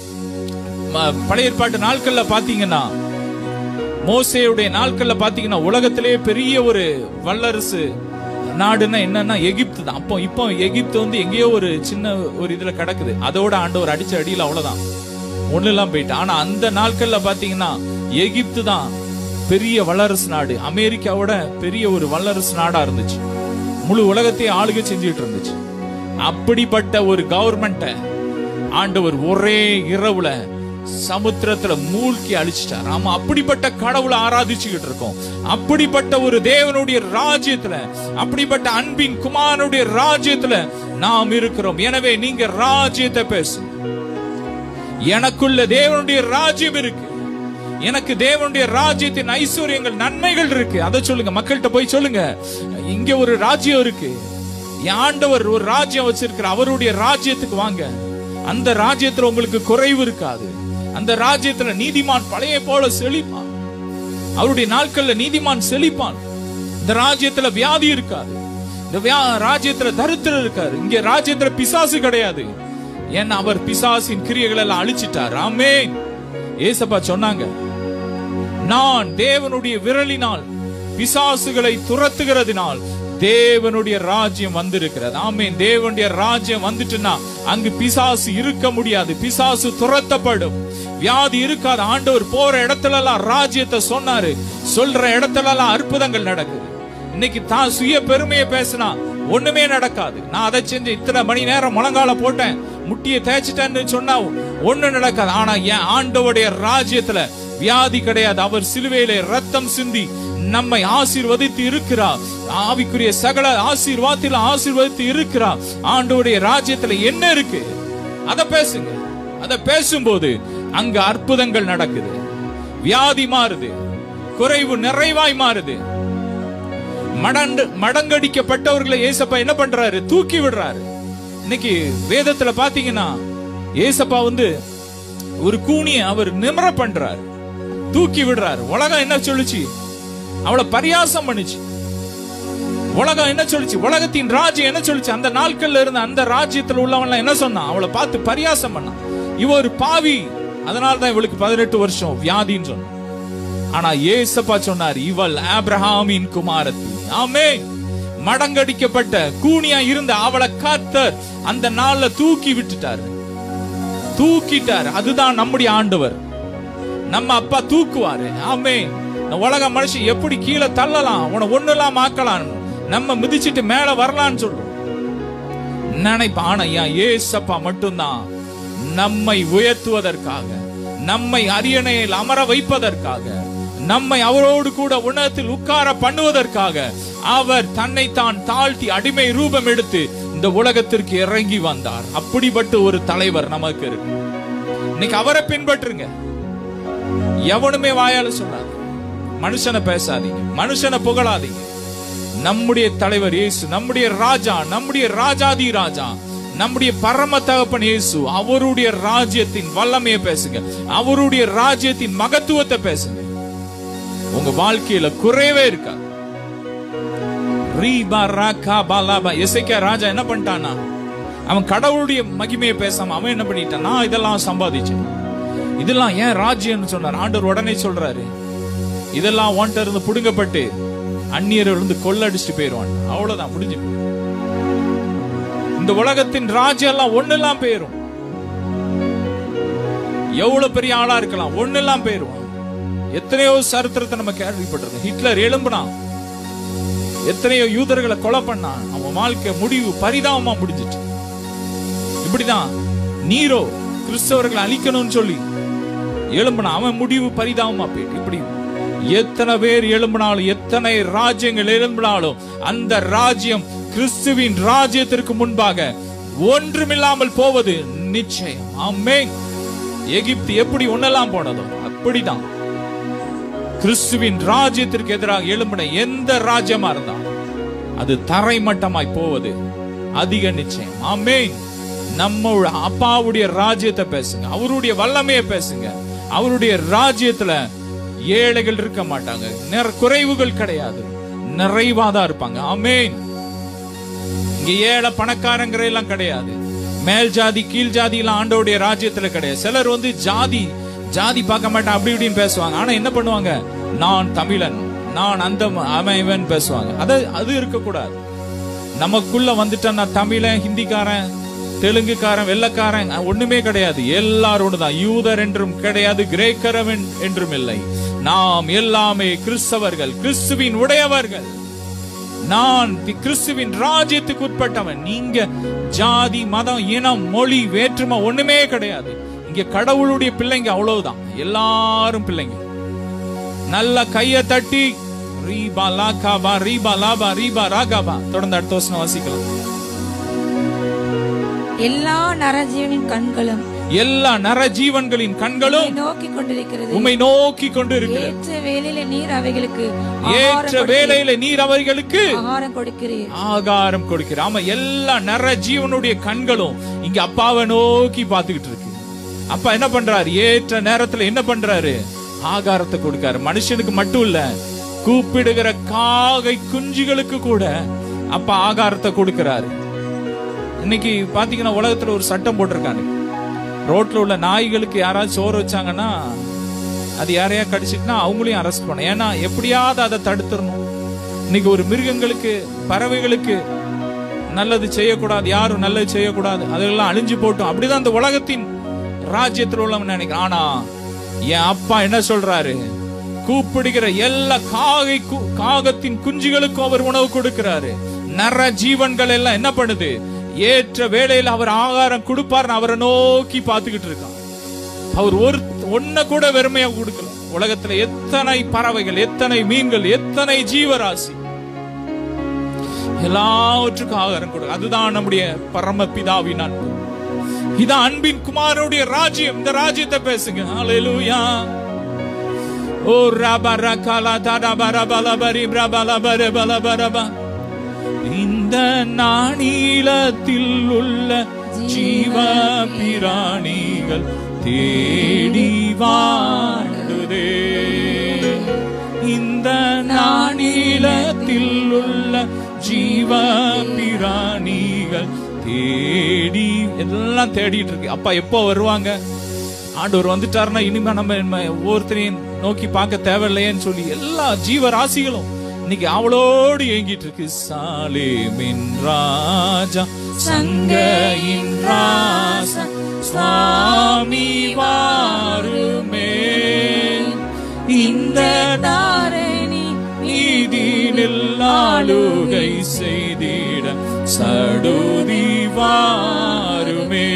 ம- பழைய ஏற்பாட்டு நாட்கள்ல பாத்தீங்கன்னா மோசேயுடைய நாட்கள்ல பாத்தீங்கன்னா உலகத்திலே பெரிய ஒரு வல்லரசு நாடுன்னா என்னன்னா எகிப்து தான் அப்போ இப்போ எகிப்து வந்து எங்கேயோ ஒரு சின்ன ஒரு இதுல கிடக்குது அதோட ஆண்டவர் அடிச்ச அடியில அவ்வளவுதான் ஒண்ணு எல்லாம் போயிட்டு ஆனா அந்த நாட்கள்ல பாத்தீங்கன்னா எகிப்து தான் பெரிய வல்லரசு நாடு அமெரிக்காவோட பெரிய ஒரு வல்லரசு நாடா இருந்துச்சு முழு உலகத்தையும் ஆளுகை செஞ்சுட்டு இருந்துச்சு அப்படிப்பட்ட ஒரு கவர்மெண்ட்டை ஆண்டவர் ஒரே இரவுல சமுத்திரத்துல மூழ்கி அழிச்சிட்டார் ஆமா அப்படிப்பட்ட கடவுளை ஆராதிச்சுக்கிட்டு இருக்கோம் அப்படிப்பட்ட ஒரு தேவனுடைய ராஜ்யத்துல அப்படிப்பட்ட அன்பின் குமாரனுடைய ராஜ்யத்துல நாம் இருக்கிறோம் எனவே நீங்க ராஜ்யத்தை பேசுங்க எனக்குள்ள தேவனுடைய ராஜ்யம் இருக்கு எனக்கு தேவனுடைய ராஜ்யத்தின் ஐஸ்வர்யங்கள் நன்மைகள் இருக்கு அதை சொல்லுங்க மக்கள்கிட்ட போய் சொல்லுங்க இங்க ஒரு ராஜ்யம் இருக்கு என் ஆண்டவர் ஒரு ராஜ்யம் வச்சிருக்கிற அவருடைய ராஜ்யத்துக்கு வாங்க அந்த ராஜ்யத்துல உங்களுக்கு குறைவு இருக்காது அந்த ராஜ்யத்துல நீதிமான் பழைய போல செழிப்பான் அவருடைய நாட்கள்ல நீதிமான் செழிப்பான் இந்த ராஜ்யத்துல வியாதி இருக்காது இந்த வியா- ராஜ்யத்துல தரித்திரம் இருக்காது இங்க ராஜ்யத்துல பிசாசு கிடையாது ஏன்னா அவர் பிசாசின் கிரியைகள் எல்லாம் அழிச்சிட்டார் ஆமென் ஏசப்பா சொன்னாங்க நான் தேவனுடைய விரலினால் பிசாசுகளை துரத்துகிறதினால் தேவனுடைய ராஜ்யம் வந்திருக்கிறது ஆமென் தேவனுடைய ராஜ்யம் வந்துட்டுன்னா அங்கு பிசாசு இருக்க முடியாது பிசாசு துரத்தப்படும் வியாதி இருக்காது ஆண்டவர் போற இடத்துல எல்லாம் ராஜ்யத்தை சொன்னாரு சொல்ற இடத்துல எல்லாம் அற்புதங்கள் நடக்குது இன்னைக்கு தான் சுய பெருமையை பேசினா ஒண்ணுமே நடக்காது நான் அதை செஞ்சு இத்தனை மணி நேரம் முழங்கால போட்டேன் முட்டியை தேய்ச்சிட்டேன்னு சொன்னா ஒண்ணு நடக்காது ஆனா என் ஆண்டவருடைய ராஜ்யத்துல வியாதி கிடையாது அவர் சிலுவையிலே ரத்தம் சிந்தி நம்மை ஆசீர்வதித்து இருக்கிறார் ஆவிக்குரிய சகல ஆசீர்வாதத்தில் ஆசீர்வதித்து இருக்கிறார் ஆண்டவருடைய ராஜ்யத்துல என்ன இருக்கு அத பேசுங்க அத பேசும்போது அங்க அற்புதங்கள் நடக்குது வியாதி மாறுது குறைவு நிறைவாய் மாறுது மடண்டு மடங்கடிக்கப்பட்டவர்களை ஏசப்பா என்ன பண்றாரு தூக்கி விடுறாரு இன்னைக்கு வேதத்துல பாத்தீங்கன்னா ஏசப்பா வந்து ஒரு கூனிய அவர் நிமர பண்றாரு தூக்கி விடுறாரு உலகம் என்ன சொல்லுச்சு அவளை பரியாசம் பண்ணுச்சு உலகம் என்ன சொல்லுச்சு உலகத்தின் ராஜ்யம் என்ன சொல்லுச்சு அந்த நாட்கள்ல இருந்த அந்த ராஜ்யத்துல உள்ளவன் என்ன சொன்னான் அவளை பார்த்து பரியாசம் பண்ணான் இவ ஒரு பாவி அதனால தான் இவளுக்கு பதினெட்டு வருஷம் வியாதின்னு சொன்னான் ஆனா ஏசப்பா சொன்னார் இவள் ஆபிரஹாமின் குமாரத்தி ஆமே மடங்கடிக்கப்பட்ட கூனியா இருந்த அவளை காத்தர் அந்த நாள்ல தூக்கி விட்டுட்டார் தூக்கிட்டார் அதுதான் நம்முடைய ஆண்டவர் நம்ம அப்பா தூக்குவாரு ஆமே இந்த உலக மனுஷன் எப்படி கீழே தள்ளலாம் உன ஒண்ணு இல்லாம ஆக்கலாம் நம்ம மிதிச்சிட்டு மேல வரலாம்னு சொல்றோம் நினைப்பான் ஆனா ஐயா ஏசப்பா மட்டும்தான் நம்மை உயர்த்துவதற்காக நம்மை அரியணையில் அமர வைப்பதற்காக நம்மை அவரோடு கூட உணத்தில் உட்கார பண்ணுவதற்காக அவர் தன்னைத்தான் தாழ்த்தி அடிமை ரூபம் எடுத்து இந்த உலகத்திற்கு இறங்கி வந்தார் அப்படிப்பட்ட ஒரு தலைவர் நமக்கு இருக்கு இன்னைக்கு அவரை பின்பற்றுங்க எவனுமே வாயால சொல்லாது மனுஷனை பேசாதீங்க மனுஷனை புகழாதீங்க நம்முடைய தலைவர் இயேசு நம்முடைய ராஜா நம்முடைய ராஜாதி ராஜா நம்முடைய பரம தகப்பன் இயேசு அவருடைய ராஜ்யத்தின் வல்லமையை பேசுங்க அவருடைய ராஜ்யத்தின் மகத்துவத்தை பேசுங்க உங்க வாழ்க்கையில குறைவே இருக்கா ரீபா ராகா பாலாபா எசைக்கா ராஜா என்ன பண்ணிட்டானா அவன் கடவுளுடைய மகிமையை பேசாம அவன் என்ன பண்ணிட்டான் நான் இதெல்லாம் சம்பாதிச்சேன் இதெல்லாம் ஏன் ராஜ்யம்னு சொன்னார் ஆண்டவர் உடனே சொல்றாரு இதெல்லாம் உன்கிட்ட இருந்து புடுங்கப்பட்டு அந்நியர் இருந்து கொள்ளடிச்சுட்டு போயிருவான் அவ்வளவுதான் முடிஞ்சு இந்த உலகத்தின் ராஜ்யம் எல்லாம் ஒண்ணெல்லாம் போயிரும் எவ்வளவு பெரிய ஆளா இருக்கலாம் ஒண்ணெல்லாம் போயிருவான் எத்தனையோ சரித்திரத்தை நம்ம கேள்விப்பட்டிருக்கோம் ஹிட்லர் எழும்புனான் எத்தனையோ யூதர்களை கொலை பண்ணான் அவன் வாழ்க்கை முடிவு பரிதாபமா முடிஞ்சிட்டு இப்படிதான் நீரோ கிறிஸ்தவர்களை அழிக்கணும்னு சொல்லி எழும்பினான் அவன் முடிவு பரிதாபமா போயிட்டு இப்படி எத்தனை பேர் எழும்பினாலும் எத்தனை ராஜ்யங்கள் எழும்பினாலும் அந்த ராஜ்யம் கிறிஸ்துவின் ராஜ்யத்திற்கு முன்பாக ஒன்றுமில்லாமல் போவது நிச்சயம் ஆமென் எகிப்து எப்படி ஒன்னெல்லாம் போனதோ அப்படிதான் கிறிஸ்துவின் ராஜ்யத்திற்கு எதிராக எழும்பின எந்த ராஜ்யமா இருந்தாலும் அது தரைமட்டமாய் போவது அதிக நிச்சயம் ஆமென் நம்ம அப்பாவுடைய ராஜ்யத்தை பேசுங்க அவருடைய வல்லமையை பேசுங்க அவருடைய ராஜ்யத்துல ஏழைகள் இருக்க மாட்டாங்க நிற குறைவுகள் கிடையாது நிறைவாதான் இருப்பாங்க ஆமென் இங்க ஏழை பணக்காரங்கிற எல்லாம் கிடையாது மேல் ஜாதி கீழ் ஜாதி எல்லாம் ஆண்டோடைய ராஜ்யத்துல கிடையாது சிலர் வந்து ஜாதி ஜாதி பார்க்க மாட்டேன் அப்படி இப்படின்னு பேசுவாங்க ஆனா என்ன பண்ணுவாங்க நான் தமிழன் நான் அந்த ம- அவன் இவன் பேசுவாங்க அது அது இருக்கக்கூடாது நமக்குள்ள வந்துட்டா தமிழன் ஹிந்திக்காரன் தெலுங்குக்காரன் வெள்ளக்காரன் அஹ், ஒண்ணுமே கிடையாது எல்லாரோடு தான் யூதர் என்றும் கிடையாது கிரேக்கரம் என்- என்றும் இல்லை நாம் எல்லாமே கிறிஸ்தவர்கள் கிறிஸ்துவின் உடையவர்கள் நான் தி- கிறிஸ்துவின் ராஜ்யத்துக்கு உட்பட்டவன் நீங்க ஜாதி மதம் இனம் மொழி வேற்றுமை ஒண்ணுமே கிடையாது இங்க கடவுளுடைய பிள்ளைங்க அவ்வளவுதான் எல்லாரும் பிள்ளைங்க நல்ல கைய தட்டி ரீபா லாகாபா ரீபா லாபா ரீபா ராகாபா தொடர்ந்து அடுத்த வசனம் வாசிக்கலாம் எல்லா நரஜீவனின் கண்களும் எல்லா நர ஜீவன்களின் கண்களும் உம்மை நோக்கி கொண்டிருக்கிறது உம்மை நோக்கி கொண்டு இருக்கிறது ஏற்ற வேளையில நீர் அவைகளுக்கு ஏற்ற ஆகாரம் கொடுக்கிறீர். வேளையில நீர் அவர்களுக்கு ஆகாரம் கொடுக்கிறீர் ஆகாரம் கொடுக்கிற ஆமா எல்லா நர ஜீவனுடைய கண்களும் இங்க அப்பாவை நோக்கி பார்த்துக்கிட்டு இருக்கு அப்பா என்ன பண்றாரு ஏற்ற நேரத்துல என்ன பண்றாரு ஆகாரத்தை கொடுக்காரு மனுஷனுக்கு மட்டும் இல்ல கூப்பிடுகிற காகை குஞ்சுகளுக்கு கூட அப்பா ஆகாரத்தை கொடுக்கிறாரு இன்னைக்கு பாத்தீங்கன்னா உலகத்துல ஒரு சட்டம் போட்டிருக்காங்க ரோட்ல உள்ள நாய்களுக்கு யாராவது சோறு வச்சாங்கன்னா அது யாரையா கடிச்சிட்டுனா அவங்களையும் அரெஸ்ட் பண்ண ஏன்னா எப்படியாவது அதை தடுத்துடணும் இன்னைக்கு ஒரு மிருகங்களுக்கு பறவைகளுக்கு நல்லது செய்யக்கூடாது யாரும் நல்லது செய்யக்கூடாது அதெல்லாம் அழிஞ்சு போட்டோம் அப்படிதான் இந்த உலகத்தின் ராஜ்யத்தில் உள்ளவன் நினைக்கிறேன் ஆனா என் அப்பா என்ன சொல்றாரு கூப்பிடுகிற எல்லா காகை கு- காகத்தின் குஞ்சுகளுக்கும் அவர் உணவு கொடுக்கிறாரு நர ஜீவன்கள் எல்லாம் என்ன பண்ணுது ஏற்ற வேளையில் அவர் ஆகாரம் கொடுப்பார் அவரை நோக்கி பார்த்துக்கிட்டு இருக்கான் அவர் ஒரு ஒன்ன கூட வெறுமையா கொடுக்கல உலகத்துல எத்தனை பறவைகள் எத்தனை மீன்கள் எத்தனை ஜீவராசி எல்லாவற்றுக்கும் ஆகாரம் கொடு அதுதான் நம்முடைய பரம பிதாவின் அன்பு இதான் அன்பின் குமாரனுடைய ராஜ்யம் இந்த ராஜ்யத்தை பேசுங்க ஹalleluya ஓ ரபர கலா தடபர பலபரி பிரபலபர பலபரபா இந்த நாணீளத்தில் உள்ள ஜீவ பிராணிகள் தேடி வாடுதே இந்த நாணீளத்தில் உள்ள ஜீவ பிராணிகள் தேடி எல்லாம் தேடிட்டு இருக்கு அப்பா எப்போ வருவாங்க ஆண்டவர் வந்துட்டாருன்னா இனிமே நம்ம நம்ம ஒவ்வொருத்தரையும் நோக்கி பார்க்க தேவையில்லையேன்னு சொல்லி எல்லா ஜீவ ராசிகளும் இன்னைக்கு அவளோடு ஏங்கிட்டு இருக்கு சாலேமின் ராஜா சங்கையின் ராசா சுவாமி வாருமே இந்த தாரணி நீதினில் ஆளுகை செய்திட சடுதி வாருமே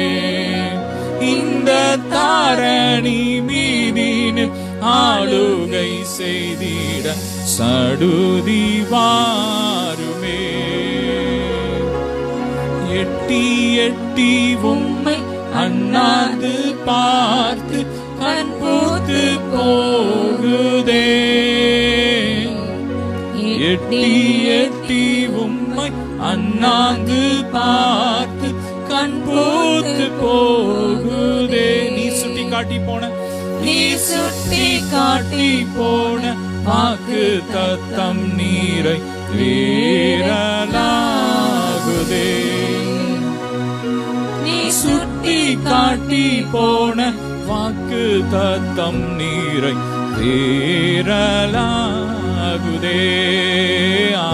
இந்த தாரணி மீதினில் ஆளுகை செய்திட சடுதி வாருமே எட்டி எட்டி உம்மை அண்ணாந்து பார்த்து கண் பூத்து போகுதே எட்டி எட்டி உம்மை அண்ணாந்து பார்த்து கண் பூத்து போகுதே நீ சுட்டி காட்டி போன நீ சுட்டி காட்டி போன வாக்கு தத்தம் நீரை வீரலாகுதே நீ சுட்டி காட்டி போன வாக்கு தத்தம் நீரை தேரலாகுதே ஆ.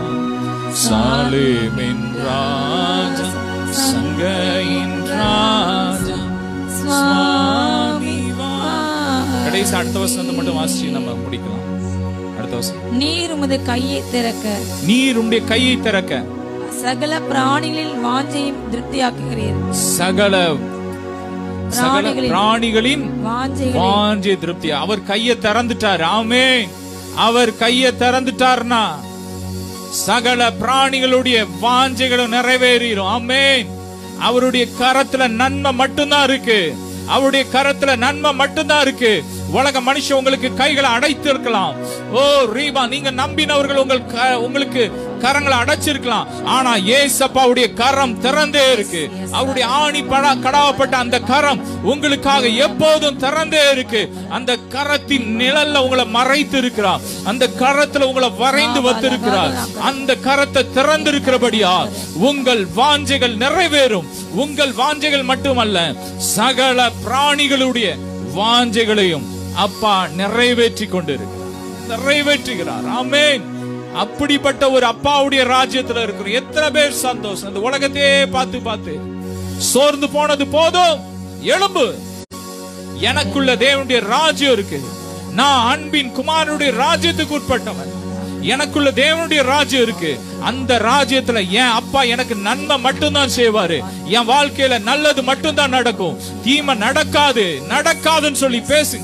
சாலேமின் ராஜா சங்கையின் ராஜா சுவாமி வா. கடைசி அடுத்த வசனத்தை மட்டும் வாசிச்சு நம்ம முடிக்கலாம் அடுத்த வசனம் நீர் உமது கையை திறக்க நீர் உடைய கையை திறக்க சகல பிராணிகளில் வாஞ்சையும் திருப்தியாக்குகிறீர் சகல சகல பிராணிகளின் பிராணிகளின் வாஞ்சைகளை வாஞ்சை திருப்தி அவர் கைய திறந்துட்டார் ஆமே அவர் கைய திறந்துட்டார்னா சகல பிராணிகளுடைய வாஞ்சைகளும் நிறைவேறிடும் ஆமென் அவருடைய கரத்துல நன்மை மட்டும்தான் இருக்கு அவருடைய கரத்துல நன்மை மட்டும்தான் இருக்கு உலக மனுஷன் உங்களுக்கு கைகளை அடைத்து இருக்கலாம் ஓ ரீபா நீங்க நம்பினவர்கள் உங்கள் க- உங்களுக்கு கரங்களை அடைச்சிருக்கலாம் ஆனா ஏசப்பாவுடைய கரம் திறந்தே இருக்கு அவருடைய ஆணி படா கடாவப்பட்ட அந்த கரம் உங்களுக்காக எப்போதும் திறந்தே இருக்கு அந்த கரத்தின் நிழல்ல உங்களை மறைத்து இருக்கிறார் அந்த கரத்துல உங்களை வரைந்து வைத்திருக்கிறார் அந்த கரத்தை திறந்திருக்கிறபடியா உங்கள் வாஞ்சைகள் நிறைவேறும் உங்கள் வாஞ்சைகள் மட்டுமல்ல சகல பிராணிகளுடைய வாஞ்சைகளையும் அப்பா நிறைவேற்றி கொண்டிருக்கிறார் நிறைவேற்றுகிறார் ஆமென் அப்படிப்பட்ட ஒரு அப்பாவுடைய ராஜ்யத்துல இருக்கிறோம் எத்தனை பேர் சந்தோஷம் இந்த உலகத்தையே பார்த்து பார்த்து சோர்ந்து போனது போதும் எழும்பு எனக்குள்ள தேவனுடைய ராஜ்யம் இருக்கு நான் அன்பின் குமாரனுடைய ராஜ்யத்துக்கு உட்பட்டவன் எனக்குள்ள தேவனுடைய ராஜ்யம் இருக்கு அந்த ராஜ்யத்துல என் அப்பா எனக்கு நன்மை மட்டும்தான் செய்வாரு என் வாழ்க்கையில நல்லது மட்டும்தான் நடக்கும் தீமை நடக்காது நடக்காதுன்னு சொல்லி பேசு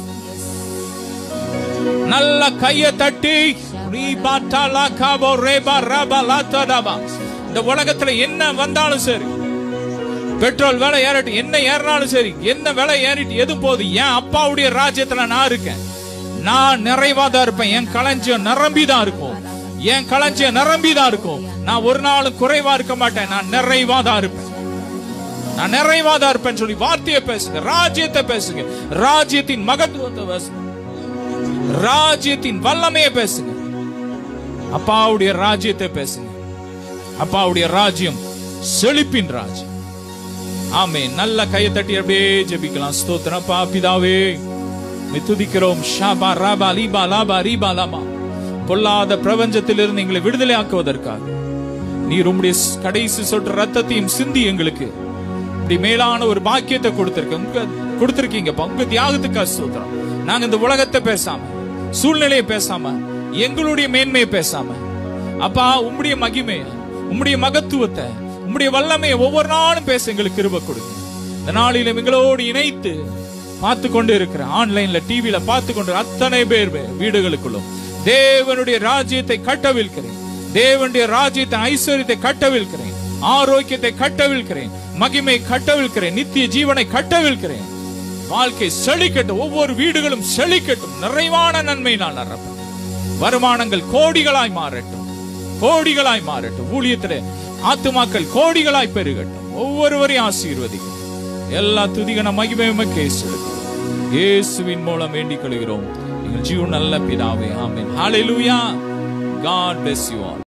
நல்ல கைய தட்டி ரீபா டாலா காபோ ரேபா ரபா லாத்தடாபா இந்த உலகத்துல என்ன வந்தாலும் சரி பெட்ரோல் விலை ஏறட்டும் என்ன ஏறினாலும் சரி என்ன விலை ஏறிட்டு எது போகுது என் அப்பாவுடைய ராஜ்யத்துல நான் இருக்கேன் நான் நிறைவா தான் இருப்பேன் என் களஞ்சியம் நிரம்பி தான் இருக்கும் என் களஞ்சியம் நிரம்பி தான் இருக்கும் நான் ஒரு நாளும் குறைவா இருக்க மாட்டேன் நான் நிறைவா தான் இருப்பேன் நான் நிறைவா தான் இருப்பேன் சொல்லி வார்த்தையை பேசுங்க ராஜ்யத்தை பேசுங்க ராஜ்யத்தின் மகத்துவத்தை பேசுங்க ராஜ்யத்தின் வல்லமையை பேசுங்க அப்பாவுடைய ராஜ்யத்தை பேசுங்க அப்பாவுடைய ராஜ்யம் செழிப்பின் ராஜ்யம் ஆமே நல்ல கையை தட்டி அப்படியே ஜெபிக்கலாம் ஸ்தோத்திரம் பா பிதாவே உம்மை துதிக்கிறோம் ஷாபா ராபா லீபா லாபா ரீபா லாபா பொல்லாத பிரபஞ்சத்திலிருந்து எங்களை விடுதலை ஆக்குவதற்காக நீர் உம்முடைய கடைசி சொட்டு ரத்தத்தையும் சிந்தி எங்களுக்கு இப்படி மேலான ஒரு பாக்கியத்தை கொடுத்திருக்க உங்க கொடுத்திருக்கீங்க உங்க தியாகத்துக்கு ஸ்தோத்திரம் நாங்க இந்த உலகத்தை பேசாம சூழ்நிலையை பேசாம எங்களுடைய மேன்மையை பேசாம அப்பா உம்முடைய மகிமையை உம்முடைய மகத்துவத்தை உம்முடைய வல்லமையை ஒவ்வொரு நாளும் பேச எங்களுக்கு கிருப கொடுங்க இந்த நாளிலும் எங்களோடு இணைத்து பார்த்து கொண்டு இருக்கிற ஆன்லைன்ல டிவில பார்த்து கொண்டு அத்தனை பேர் வே- வீடுகளுக்குள்ளும் தேவனுடைய ராஜ்யத்தை கட்டவிழ்க்கிறேன் தேவனுடைய ராஜ்யத்தை ஐஸ்வர்யத்தை கட்டவிழ்க்கிறேன் ஆரோக்கியத்தை கட்டவிழ்க்கிறேன் மகிமை கட்டவிழ்க்கிறேன் நித்திய ஜீவனை கட்டவிழ்க்கிறேன் வாழ்க்கை செழிக்கட்டும் ஒவ்வொரு வீடுகளும் செழிக்கட்டும் நிறைவான நன்மையினால் நிரப்ப வருமானங்கள் கோடிகளாய் மாறட்டும் கோடிகளாய் மாறட்டும் ஊழியத்திலே ஆத்துமாக்கள் கோடிகளாய் பெருகட்டும் ஒவ்வொருவரையும் ஆசீர்வதிக்கும் எல்லா துதிகன மகிமையுமே கேசெடுக்கும் இயேசுவின் மூலம் வேண்டிக் கொள்கிறோம் எங்கள் ஜீவன் நல்ல பிதாவே ஆமென் ஹalleluya God bless you all